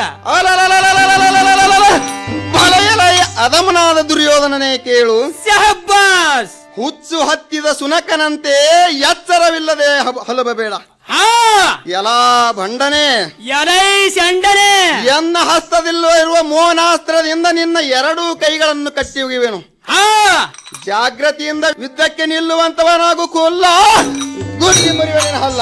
ಬಲಯಲಯ ಅದಮನಾದ ದುರ್ಯೋಧನನೇ ಕೇಳು
ಶಹಬ್ಬಾಸ್
ಹುಚ್ಚು ಹತ್ತಿದ ಸುನಕನಂತೆ ಎಚ್ಚರವಿಲ್ಲದೆ ಹಬ- ಹಲಬಬೇಡ ಎಲಾ ಭಂಡನೆ
ಎಲೈ ಶಂಡನೆ
ಎನ್ನ ಹಸ್ತದಿಲ್ಲೋ ಇರುವ ಮೋಹನಾಸ್ತ್ರದಿಂದ ನಿನ್ನ ಎರಡೂ ಕೈಗಳನ್ನು ಕಟ್ಟಿ ಒಗಿವೆನು ಜಾಗ್ರತೆಯಿಂದ ಯುದ್ಧಕ್ಕೆ ನಿಲ್ಲುವಂತವನಾಗು ಕೊಲ್ಲ ಗುರ್ತಿ ಮರಿಯುವನೇನು ಹಲ್ಲ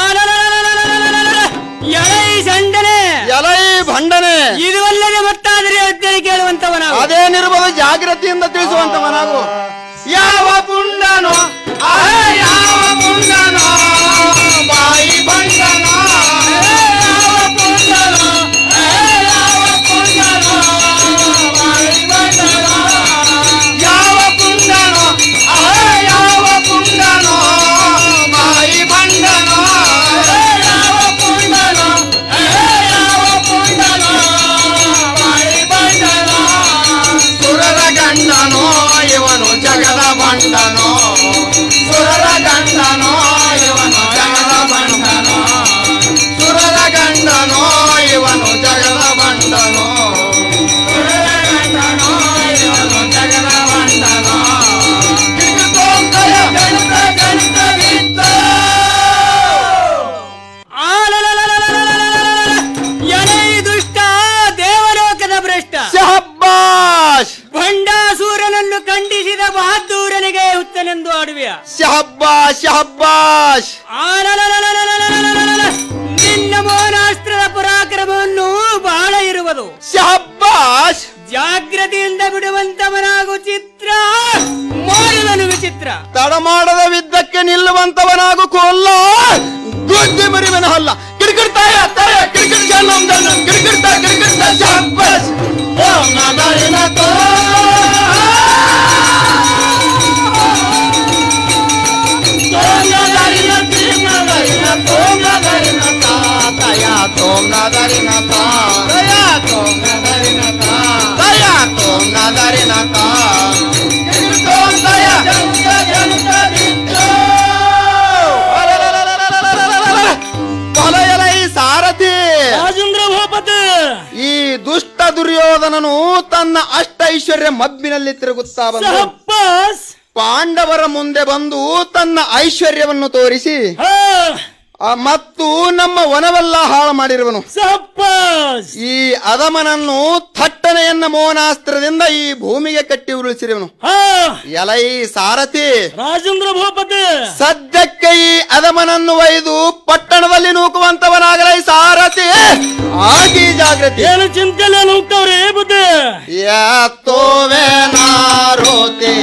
ಎಲೈ ಶಂಡನೆ
ಎಲೈ ಭಂಡನೆ
ಇದುವಲ್ಲದೆ ಮತ್ತಾದರೆ ಅಧ್ಯಯನ ಕೇಳುವಂತವನಾಗು
ಅದೇನಿರ್ಬೋದು ಜಾಗ್ರತೆಯಿಂದ ತಿಳಿಸುವಂತವನಾಗು ಯಾವ ಪುಂಡನೋ ಆಹ, ಯಾವ ಪುಂಡನೋ ಬಾಯಿ ಬಂಡನೋ ಯಾವ ಪುಂಡನೋ ಯಾವ ಪುಂಡನೋ ಬಾಯಿ ಬಂಡನೋ ಯಾವ ಪುಂಡನೋ ಆಹ, ಯಾವ ಪುಂಡನೋ ಬಾಯಿ ಬಂಡನೋ ಯಾವ ಪುಂಡನೋ ಯಾವ ಪುಂಡನೋ ಬಾಯಿ ಬಂಡನೋ ಸುರರ ಗಂಡನೋ ಇವನು ಜಗದ ಬಂಡನೋ ಸುರರ ಗಂಡನೋ ಇವನು ಜಗದ ಬಂಡನೋ ಸುರರ ಗಂಡನೋ ಇವನು ಜಗದ ಬಂಡನೋ ಸುರರ ಗಂಡನೋ ಇವನು ಜಗದ ಬಂಡನೋ ಕಿರಿಕಿತೋಂಕಯ ಗಣಿತ ಗಣಿತ ಬಿತ್ತ
ಎಲೈ ದುಷ್ಟ ದೇವಲೋಕದ ಭ್ರಷ್ಟ
ಶಹಬ್ಬಾಶ್
ಭಂಡಾಸೂರನನ್ನು ಖಂಡಿಸಿದ ಬಹದ್ದೂರನಿಗೆ ಹುತ್ತನೆಂದು ಆಡುವೆಯ
ಶಹಬ್ಬಾಶ್ ಶಹಬ್ಬಾಶ್
ನಿನ್ನ ಮೋನಾಸ್ತ್ರದ ಪರಾಕ್ರಮವನ್ನು ಬಹಳ ಇರುವುದು
ಶಹಬ್ಬಾಶ್
ಜಾಗ್ರತೆಯಿಂದ ಬಿಡುವಂತವನಾಗು ಚಿತ್ರ ಮಾಡುವನು ವಿಚಿತ್ರ
ತಡಮಾಡದ ವಿದ್ದಕ್ಕೆ ನಿಲ್ಲುವಂತವನಾಗು ಕೊಲ್ಲ ಗುದ್ದಿ ಮರಿವನ ಹಲ್ಲ ಕಿರಿಕಿಡ್ತಾಯ ತಾಯ ಕಿರಿಕಿಡ್ ಜನ್ನಂ ಜನ್ನಂ ಕಿರಿಕಿಡ್ತಾ ಕಿರಿಕಿಡ್ತಾ ಶಹಬ್ಬಾಶ್ ಓಂ ನಾರಾಯಣ ತೋ ತೋಂ ನಾರಾಯಣ ತೀಂ ನಾರಾಯಣ ತೋಂ ನಾರಾಯಣ ತಾ ತಾಯ ತೋಂ ನಾರಾಯಣ ತಾ ತಾಯ ತೋಂ ನಾರಾಯಣ ತಾ ತಾಯ ತೋಂ ನಾರಾಯಣ ತಾ ತೋಂ ತಾಯ ಜಂತ ಜಂತ ಬಿತ್ತೋ ಕೊಲೆಯಲ ಈ ಸಾರಥಿ
ರಾಜೇಂದ್ರ ಭೂಪತಿ
ಈ ದುಷ್ಟ ದುರ್ಯೋಧನನು ತನ್ನ ಅಷ್ಟ ಐಶ್ವರ್ಯ ಮಬ್ಬಿನಲ್ಲಿ ತಿರುಗುತ್ತಾ ಬಂದು ಪಾಂಡವರ ಮುಂದೆ ಬಂದು ತನ್ನ ಐಶ್ವರ್ಯವನ್ನು ತೋರಿಸಿ ಆ, ಮತ್ತು ನಮ್ಮ ವನವೆಲ್ಲ ಹಾಳು ಮಾಡಿರುವನು ಈ ಅದಮನನ್ನು ಥಟ್ಟನೆಯನ್ನ ಮೋಹನಾಸ್ತ್ರದಿಂದ ಈ ಭೂಮಿಗೆ ಕಟ್ಟಿ ಉರುಳಿಸಿರುವನು ಎಲೈ ಸಾರಥಿ
ರಾಜೇಂದ್ರ ಭೂಪತಿ
ಸದ್ಯಕ್ಕೆ ಈ ಅದಮನನ್ನು ಒಯ್ದು ಪಟ್ಟಣದಲ್ಲಿ ನೂಕುವಂತವನಾಗಲೈ ಸಾರಥಿ ಆಗಿ ಜಾಗೃತಿ
ಏನು ಚಿಂತೆಲ್ಲ ಹೋಗ್ತಾವ್ರಿ ಬುದ್ಧಿ
ಯಾತೋವೆ ನಾರೋತಿ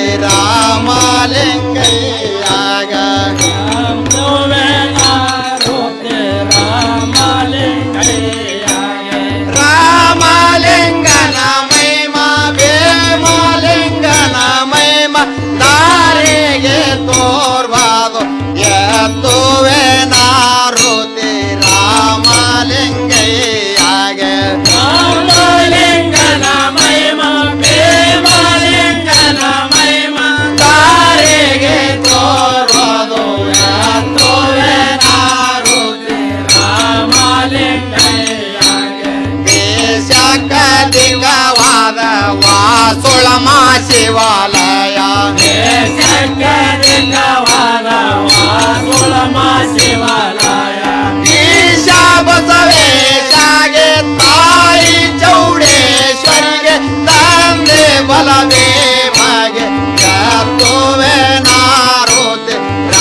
ರಾಮಲಿಂಗಯ್ಯಾಗ ರಾಮಲಿಂಗನ ಮೈಮ ಭೀಮಲಿಂಗನ ಮೈಮ ದಾರಿಗೆ ತೋರ್ಬಾದು ಎತ್ತುವೆ ನಾರುತಿ ರಾಮಲಿಂಗಯ್ಯಾಗ ರಾಮಲಿಂಗನ ಮೈಮ ಭೀಮಲಿಂಗನ ಮೈಮ ದಾರಿಗೆ ತೋರ್ಬಾದು ಎತ್ತುವೆ ನಾರುತಿ ದೇಶಕಲಿಂಗವಾದ ವಾಸುಳ ಶಿವಾಲಯ ದೇಶಕಲಿಂಗವಾದ ವಾಸುಳ ಶಿವಾಲಯ ಈಶಾ ಬಸವೇಶಾಗೆ ತಾಯಿ ಚೌಡೇಶ್ವರಿಗೆ ತಂದೆ ಬಲದೇಮಗೆ ಕತ್ತುವೆ ನಾರುತಿ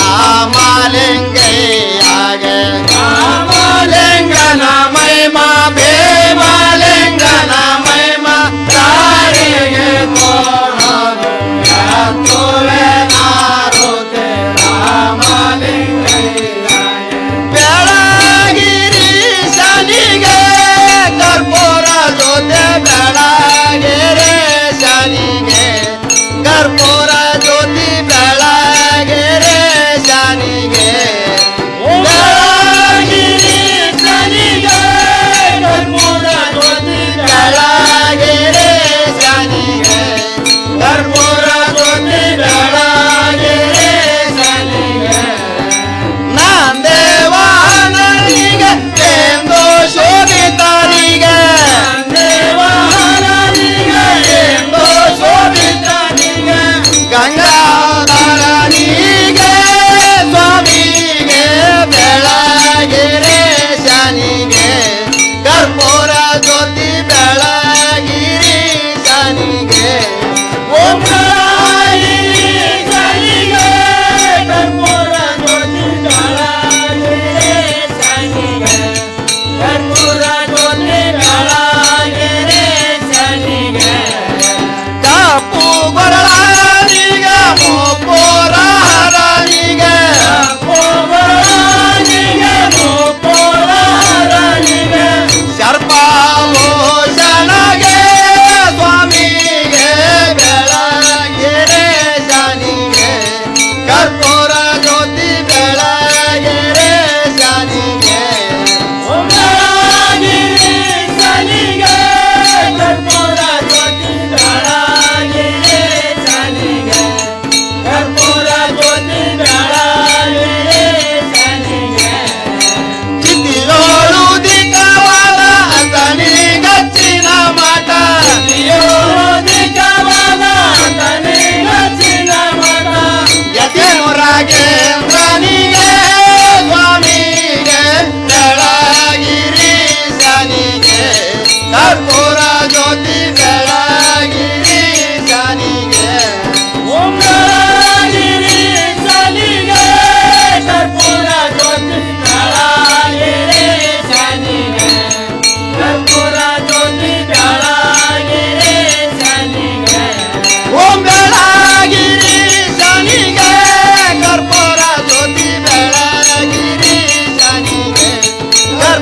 ರಾಮಲಿಂಗಯ್ಯಾಗೆ ರಾಮಲಿಂಗನ ಮೈಮ ಭೀಮಲಿಂಗನ ಮೈಮ ತಾರಿಗೆ ತೋರದು ಕತ್ತುವೆ ನಾರುತಿ ರಾಮಲಿಂಗಯ್ಯಾಗೆ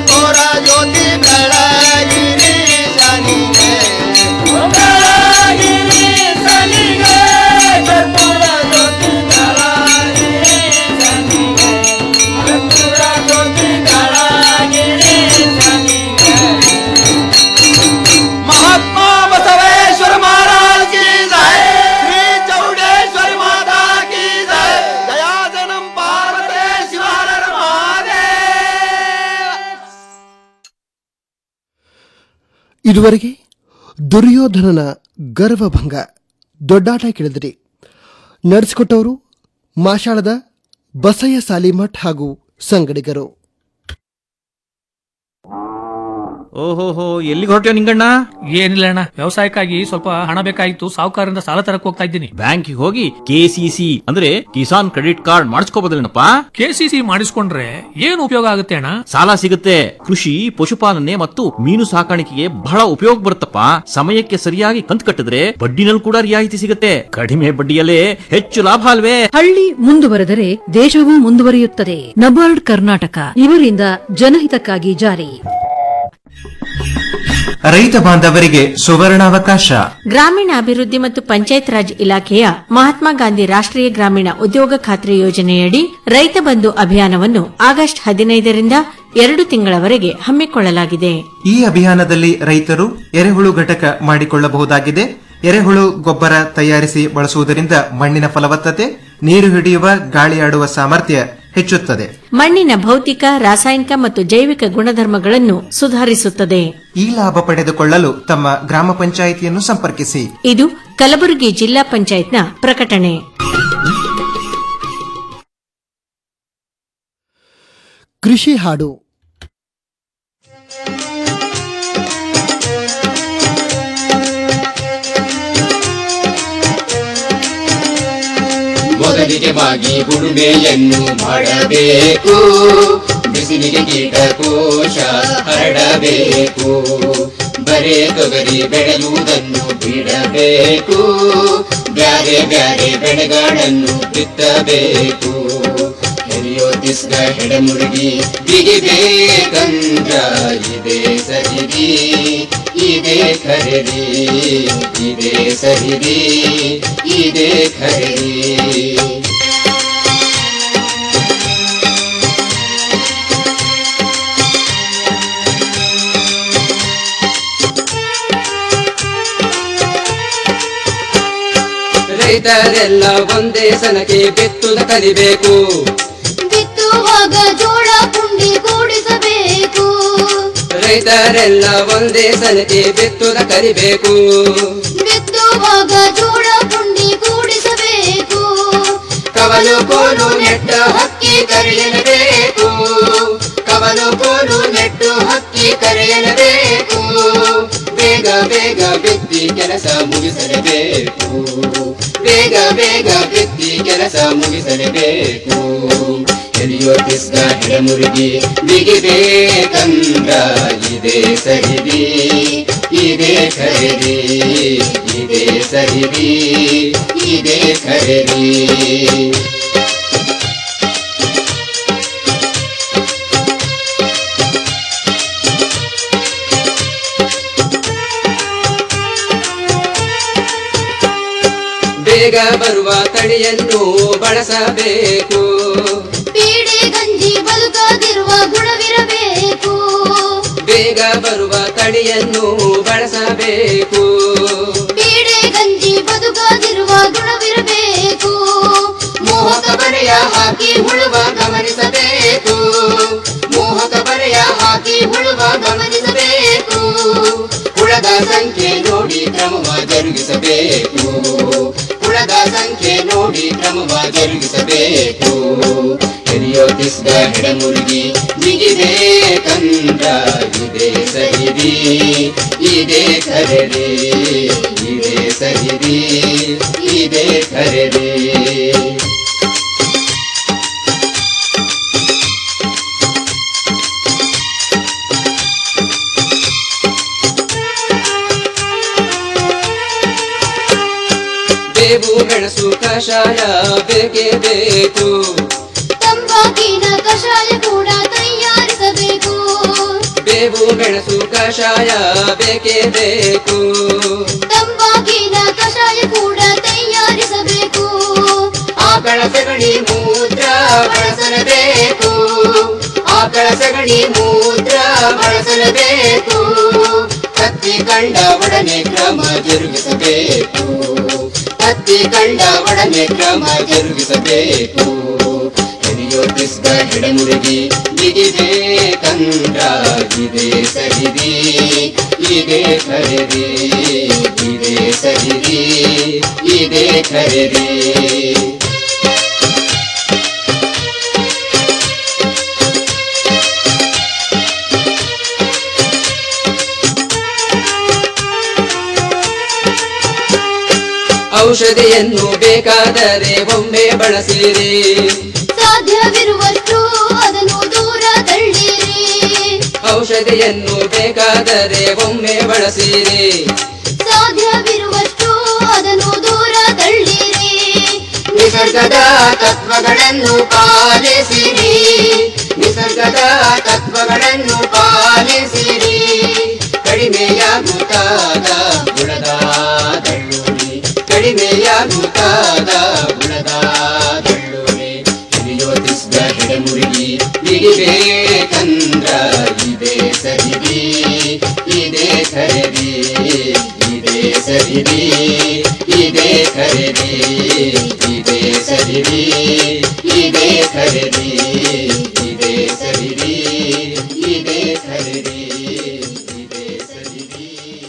ಕರ್ಪೂರ ಜ್ಯೋತಿ ಬೆಳಗಿರಿ ಶನಿಗೆ ಬೆಳಗಿರಿ ಶನಿಗೆ ಕರ್ಪೂರ ಜ್ಯೋತಿ ಬೆಳಗಿರಿ ಶನಿಗೆ ಕರ್ಪೂರ ಜ್ಯೋತಿ ಬೆಳಗಿರಿ ಶನಿಗೆ ಮಹಾತ್ಮ ಬಸವೇಶ್ವರ ಮಹಾರಾಜ್ की जय श्री चौडेश्वरी माता की जय दया जनम पार्वते शिवार महादेव
ಇದುವರೆಗೆ ದುರ್ಯೋಧನನ ಗರ್ವಭಂಗ ದೊಡ್ಡಾಟ ಕೇಳಿದಿರಿ ನಡೆಸಿಕೊಟ್ಟವರು ಮಾಷಾಳದ ಬಸಯ್ಯ ಸಾಲಿಮಠ್ ಹಾಗೂ ಸಂಗಡಿಗರು
ಓಹೋಹೋ ಎಲ್ಲಿಗೆ ಹೊರಟ್ಯೋ ನಿಂಗಣ್ಣ
ಏನಿಲ್ಲ ಅಣ್ಣ ವ್ಯವಸಾಯಕ್ಕಾಗಿ ಸ್ವಲ್ಪ ಹಣ ಬೇಕಾಗಿತ್ತು ಸಾಹುಕಾರರಿಂದ ಸಾಲ ತರಕ್ ಹೋಗ್ತಾ ಇದ್ದೀನಿ
ಬ್ಯಾಂಕಿಗೆ ಹೋಗಿ ಕೆಸಿಸಿ ಅಂದ್ರೆ ಕಿಸಾನ್ ಕ್ರೆಡಿಟ್ ಕಾರ್ಡ್ ಮಾಡಿಸ್ಕೋಬೋದಲ್ಲೇನಪ್ಪ
ಕೆಸಿಸಿ ಮಾಡಿಸ್ಕೊಂಡ್ರೆ ಏನು ಉಪಯೋಗ ಆಗುತ್ತೆ ಅಣ್ಣ
ಸಾಲ ಸಿಗುತ್ತೆ ಕೃಷಿ ಪಶುಪಾಲನೆ ಮತ್ತು ಮೀನು ಸಾಕಾಣಿಕೆಗೆ ಬಹಳ ಉಪಯೋಗ ಬರುತ್ತಪ್ಪ ಸಮಯಕ್ಕೆ ಸರಿಯಾಗಿ ಕಂತು ಕಟ್ಟಿದ್ರೆ ಬಡ್ಡಿನಲ್ಲಿ ಕೂಡ ರಿಯಾಯಿತಿ ಸಿಗುತ್ತೆ ಕಡಿಮೆ ಬಡ್ಡಿಯಲ್ಲೇ ಹೆಚ್ಚು ಲಾಭ ಅಲ್ವೇ
ಹಳ್ಳಿ ಮುಂದುವರೆದರೆ ದೇಶವೂ ಮುಂದುವರಿಯುತ್ತದೆ ನಬಾರ್ಡ್ ಕರ್ನಾಟಕ ಇವರಿಂದ ಜನಹಿತಕ್ಕಾಗಿ ಜಾರಿ
ರೈತ ಬಾಂಧವರಿಗೆ ಸುವರ್ಣಾವಕಾಶ
ಗ್ರಾಮೀಣಾಭಿವೃದ್ಧಿ ಮತ್ತು ಪಂಚಾಯತ್ ರಾಜ್ ಇಲಾಖೆಯ ಮಹಾತ್ಮ ಗಾಂಧಿ ರಾಷ್ಟ್ರೀಯ ಗ್ರಾಮೀಣ ಉದ್ಯೋಗ ಖಾತ್ರಿ ಯೋಜನೆಯಡಿ ರೈತ ಬಂಧು ಅಭಿಯಾನವನ್ನು ಆಗಸ್ಟ್ ಹದಿನೈದರಿಂದ ಎರಡು ತಿಂಗಳವರೆಗೆ ಹಮ್ಮಿಕೊಳ್ಳಲಾಗಿದೆ
ಈ ಅಭಿಯಾನದಲ್ಲಿ ರೈತರು ಎರೆಹುಳು ಘಟಕ ಮಾಡಿಕೊಳ್ಳಬಹುದಾಗಿದೆ ಎರೆಹುಳು ಗೊಬ್ಬರ ತಯಾರಿಸಿ ಬಳಸುವುದರಿಂದ ಮಣ್ಣಿನ ಫಲವತ್ತತೆ ನೀರು ಹಿಡಿಯುವ ಗಾಳಿಯಾಡುವ ಸಾಮರ್ಥ್ಯ ಹೆಚ್ಚುತ್ತದೆ
ಮಣ್ಣಿನ ಭೌತಿಕ ರಾಸಾಯನಿಕ ಮತ್ತು ಜೈವಿಕ ಗುಣಧರ್ಮಗಳನ್ನು ಸುಧಾರಿಸುತ್ತದೆ
ಈ ಲಾಭ ಪಡೆದುಕೊಳ್ಳಲು ತಮ್ಮ ಗ್ರಾಮ ಪಂಚಾಯಿತಿಯನ್ನು ಸಂಪರ್ಕಿಸಿ
ಇದು ಕಲಬುರಗಿ ಜಿಲ್ಲಾ ಪಂಚಾಯತ್ನ ಪ್ರಕಟಣೆ
ಕೃಷಿ ಹಾಡು
ಮೊದಲಿಗೆ ಬಾಗಿ ಉಳುಮೆಯನ್ನು ಮಾಡಬೇಕು ಬಿಸಿಲಿಗೆ ಕೀಟಕೋಶ ಹರಡಬೇಕು ಬರೇ ತೊಗರಿ ಬೆಳೆಯುವುದನ್ನು ಬಿಡಬೇಕು ಬ್ಯಾರೆ ಬ್ಯಾರೆ ಬೆಳೆಗಳನ್ನು ಬಿತ್ತಬೇಕು ಹೆರಿಯೋ ದಿಸ್ಗ ಹೆಡಮುರುಗಿ ಬಿಗಿಬೇಕಂದ್ರ ಇದೆ ಸರಿರಿ ಇದೆ ಖರೀದಿ ಇದೆ ಸರಿರಿ ಇದೆ ಖರೀದಿ
ರೈತರೆಲ್ಲ ಒಂದೇ ಸನಕ್ಕೆ ಬಿತ್ತುದ ಕಲಿಬೇಕು
ಬಿತ್ತುವಾಗ ಜೋಳ ಪುಂಡಿ ಕೂಡಿಸಬೇಕು
ರೈತರೆಲ್ಲ ಒಂದೇ ಸನಕ್ಕೆ ಬಿತ್ತುದ ಕಲಿಬೇಕು
ಬಿತ್ತುವಾಗ ಜೋಳ ಪುಂಡಿ ಕೂಡಿಸಬೇಕು
ಕವಲು ಕೋಲು ನೆಟ್ಟ ಹಕ್ಕಿ ಕರೆಯಲೇಬೇಕು ಕವಲು ಕೋಲು ನೆಟ್ಟು ಹಕ್ಕಿ ಕರೆಯಲೇಬೇಕು ಬೇಗ ಬೇಗ ಬಿತ್ತಿ ಕೆಲಸ ಮುಗಿಸಲೇಬೇಕು ಬೇಗ ಬೇಗ ಬಿತ್ತಿ ಕೆಲಸ ಮುಗಿಸಲೇಬೇಕು ಎಲಿಯೋ ತಿಸ್ಗ ಹೆಡಮುರುಗಿ ಬಿಗಿಬೇಕಂದ್ರ ಇದೆ ಸರಿದಿ ಇದೆ ಖರೀದಿ ಇದೆ ಸರಿದಿ ಇದೆ ಖರೀದಿ ಬೇಗ ಬರುವ ತಳಿಯನ್ನು ಬಳಸಬೇಕು
ಪೀಡೆ ಗಂಜಿ ಬದುಕದಿರುವ ಗುಣವಿರಬೇಕು
ಬೇಗ ಬರುವ ತಳಿಯನ್ನು ಬಳಸಬೇಕು
ಪೀಡೆ ಗಂಜಿ ಬದುಕದಿರುವ ಗುಣವಿರಬೇಕು
ಮೋಹಕ ಬರೆಯ ಹಾಕಿ ಹುಳುವ ಗಮನಿಸಬೇಕು ಮೋಹಕ ಬರೆಯ ಹಾಕಿ ಹುಳುವ ಗಮನಿಸಬೇಕು ಹುಳದ ಸಂಖ್ಯೆ ನೋಡಿ ಕ್ರಮವ ಜರುಗಿಸಬೇಕು ಹುಳದ ಸಂಖ್ಯೆ ನೋಡಿ ಕ್ರಮವ ಜರುಗಿಸಬೇಕು ಹಿರಿಯೋ ತಿಸ್ಗ ಹೆಡಮುರುಗಿ ಬಿಗಿಬೇಕಂದ್ರ ಇದೆ ಸರಿದಿ ಇದೆ ಖರೀದಿ ಇದೆ ಸರಿದಿ ಇದೆ ಖರೀದಿ ಬೇವು ಮೆಣಸು ಕಷಾಯ ಬೇಕೇ ಬೇಕು
ತಂಬಾಕಿನ ಕಷಾಯ ಕೂಡ ತಯಾರಿಸಬೇಕು
ಬೇವು ಮೆಣಸು ಕಷಾಯ ಬೇಕೇ ಬೇಕು
ತಂಬಾಕಿನ ಕಷಾಯ ಕೂಡ ತಯಾರಿಸಬೇಕು
ಆಕಳ ಸಗಣಿ ಮೂತ್ರ ಬಳಸಲೇಬೇಕು ಆಕಳ ಸಗಣಿ ಮೂತ್ರ ಬಳಸಲೇಬೇಕು ಕತ್ತಿ ಕಂಡ ಒಡನೆ ಕ್ರಮ ಜರುಗಿಸಬೇಕು ಕತ್ತಿ ಕಂಡ ಒಡನೆ ಕ್ರಮ ಜರುಗಿಸಬೇಕು ಹಿರಿಯೋತಿಸ್ದ ಹಿಡಮುರುಗಿ ಬಿಗಿಬೇಕಂದ್ರ ಇದೇ ಸರಿದಿ ಇದೇ ಖರೀದಿ ಇದೇ ಸರಿದಿ ಇದೇ ಖರೀದಿ ಔಷಧಿಯನ್ನು ಬೇಕಾದರೆ ಒಮ್ಮೆ ಬಳಸಿರಿ
ಸಾಧ್ಯವಿರುವಷ್ಟು ಅದನ್ನು ದೂರ ತಳ್ಳಿರಿ
ಔಷಧಿಯನ್ನು ಬೇಕಾದರೆ ಒಮ್ಮೆ ಬಳಸಿರಿ
ಸಾಧ್ಯವಿರುವಷ್ಟು ಅದನ್ನು ದೂರ ತಳ್ಳಿರಿ
ನಿಸರ್ಗದ ತತ್ವಗಳನ್ನು ಪಾಲಿಸಿರಿ ನಿಸರ್ಗದ ತತ್ವಗಳನ್ನು ಪಾಲಿಸಿರಿ ಕಡಿಮೆಯಾಗುತ್ತಾದ ಗುಣದ ದಳ್ಳುರಿ ಕಡಿಮೆಯಾಗುತ್ತಾದ ಗುಣದ ದಳ್ಳುರಿ ಹಿರಿಯೋತಿಸಿದ ಹಿಡಮುರುಗಿ ಬಿಗಿಬೇಕಂದ್ರ ಇದೇ ಸರಿದಿ ಇದೇ ಖರೀದಿ ಇದೇ ಸರಿದಿ ಇದೇ ಖರೀದಿ ಇದೇ ಸರಿದಿ ಇದೇ ಖರೀದಿ ಇದೇ ಸರಿದಿ ಇದೇ ಖರೀದಿ ಇದೇ ಸರಿದಿ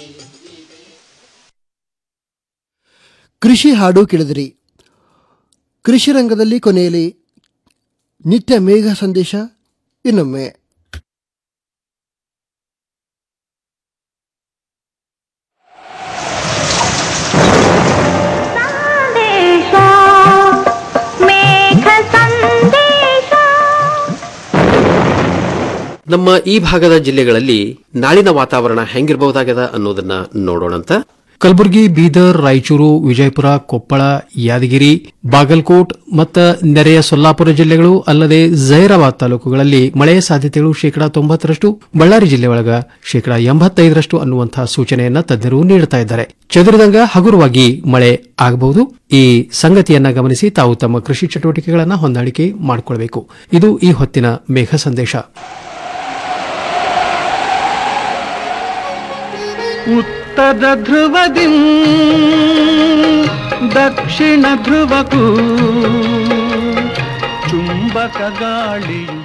ಕೃಷಿ ಹಾಡು ಕೇಳಿದಿರಿ ಕೃಷಿ ರಂಗದಲ್ಲಿ ಕೊನೆಯಲ್ಲಿ ನಿತ್ಯ ಮೇಘ ಸಂದೇಶ ಇನ್ನೊಮ್ಮೆ
ನಮ್ಮ ಈ ಭಾಗದ ಜಿಲ್ಲೆಗಳಲ್ಲಿ ನಾಳಿನ ವಾತಾವರಣ ಹೆಂಗಿರಬಹುದಾಗದ ಅನ್ನೋದನ್ನ ನೋಡೋಣಂತ
ಕಲಬುರಗಿ ಬೀದರ್ ರಾಯಚೂರು ವಿಜಯಪುರ ಕೊಪ್ಪಳ ಯಾದಗಿರಿ ಬಾಗಲಕೋಟ್ ಮತ್ತು ನೆರೆಯ ಸೊಲ್ಲಾಪುರ ಜಿಲ್ಲೆಗಳು ಅಲ್ಲದೆ ಜೈರಾಬಾದ್ ತಾಲೂಕುಗಳಲ್ಲಿ ಮಳೆಯ ಸಾಧ್ಯತೆಗಳು ಶೇಕಡಾ ತೊಂಬತ್ತರಷ್ಟು ಬಳ್ಳಾರಿ ಜಿಲ್ಲೆ ಒಳಗ ಶೇಕಡಾ ಎಂಬತ್ತೈದರಷ್ಟು ಅನ್ನುವಂತಹ ಸೂಚನೆಯನ್ನ ತಜ್ಞರು ನೀಡುತ್ತಾ ಇದ್ದಾರೆ ಚದುರಿದಂಗ ಹಗುರವಾಗಿ ಮಳೆ ಆಗಬಹುದು ಈ ಸಂಗತಿಯನ್ನ ಗಮನಿಸಿ ತಾವು ತಮ್ಮ ಕೃಷಿ ಚಟುವಟಿಕೆಗಳನ್ನು ಹೊಂದಾಣಿಕೆ ಮಾಡಿಕೊಳ್ಳಬೇಕು ಇದು ಈ ಹೊತ್ತಿನ ಮೇಘ ಸಂದೇಶ
ಉತ್ತರ ಧ್ರುವದಿ ದಕ್ಷಿಣ ಧ್ರುವಕ್ಕೂ ಚುಂಬಕ ಗಾಳಿಯು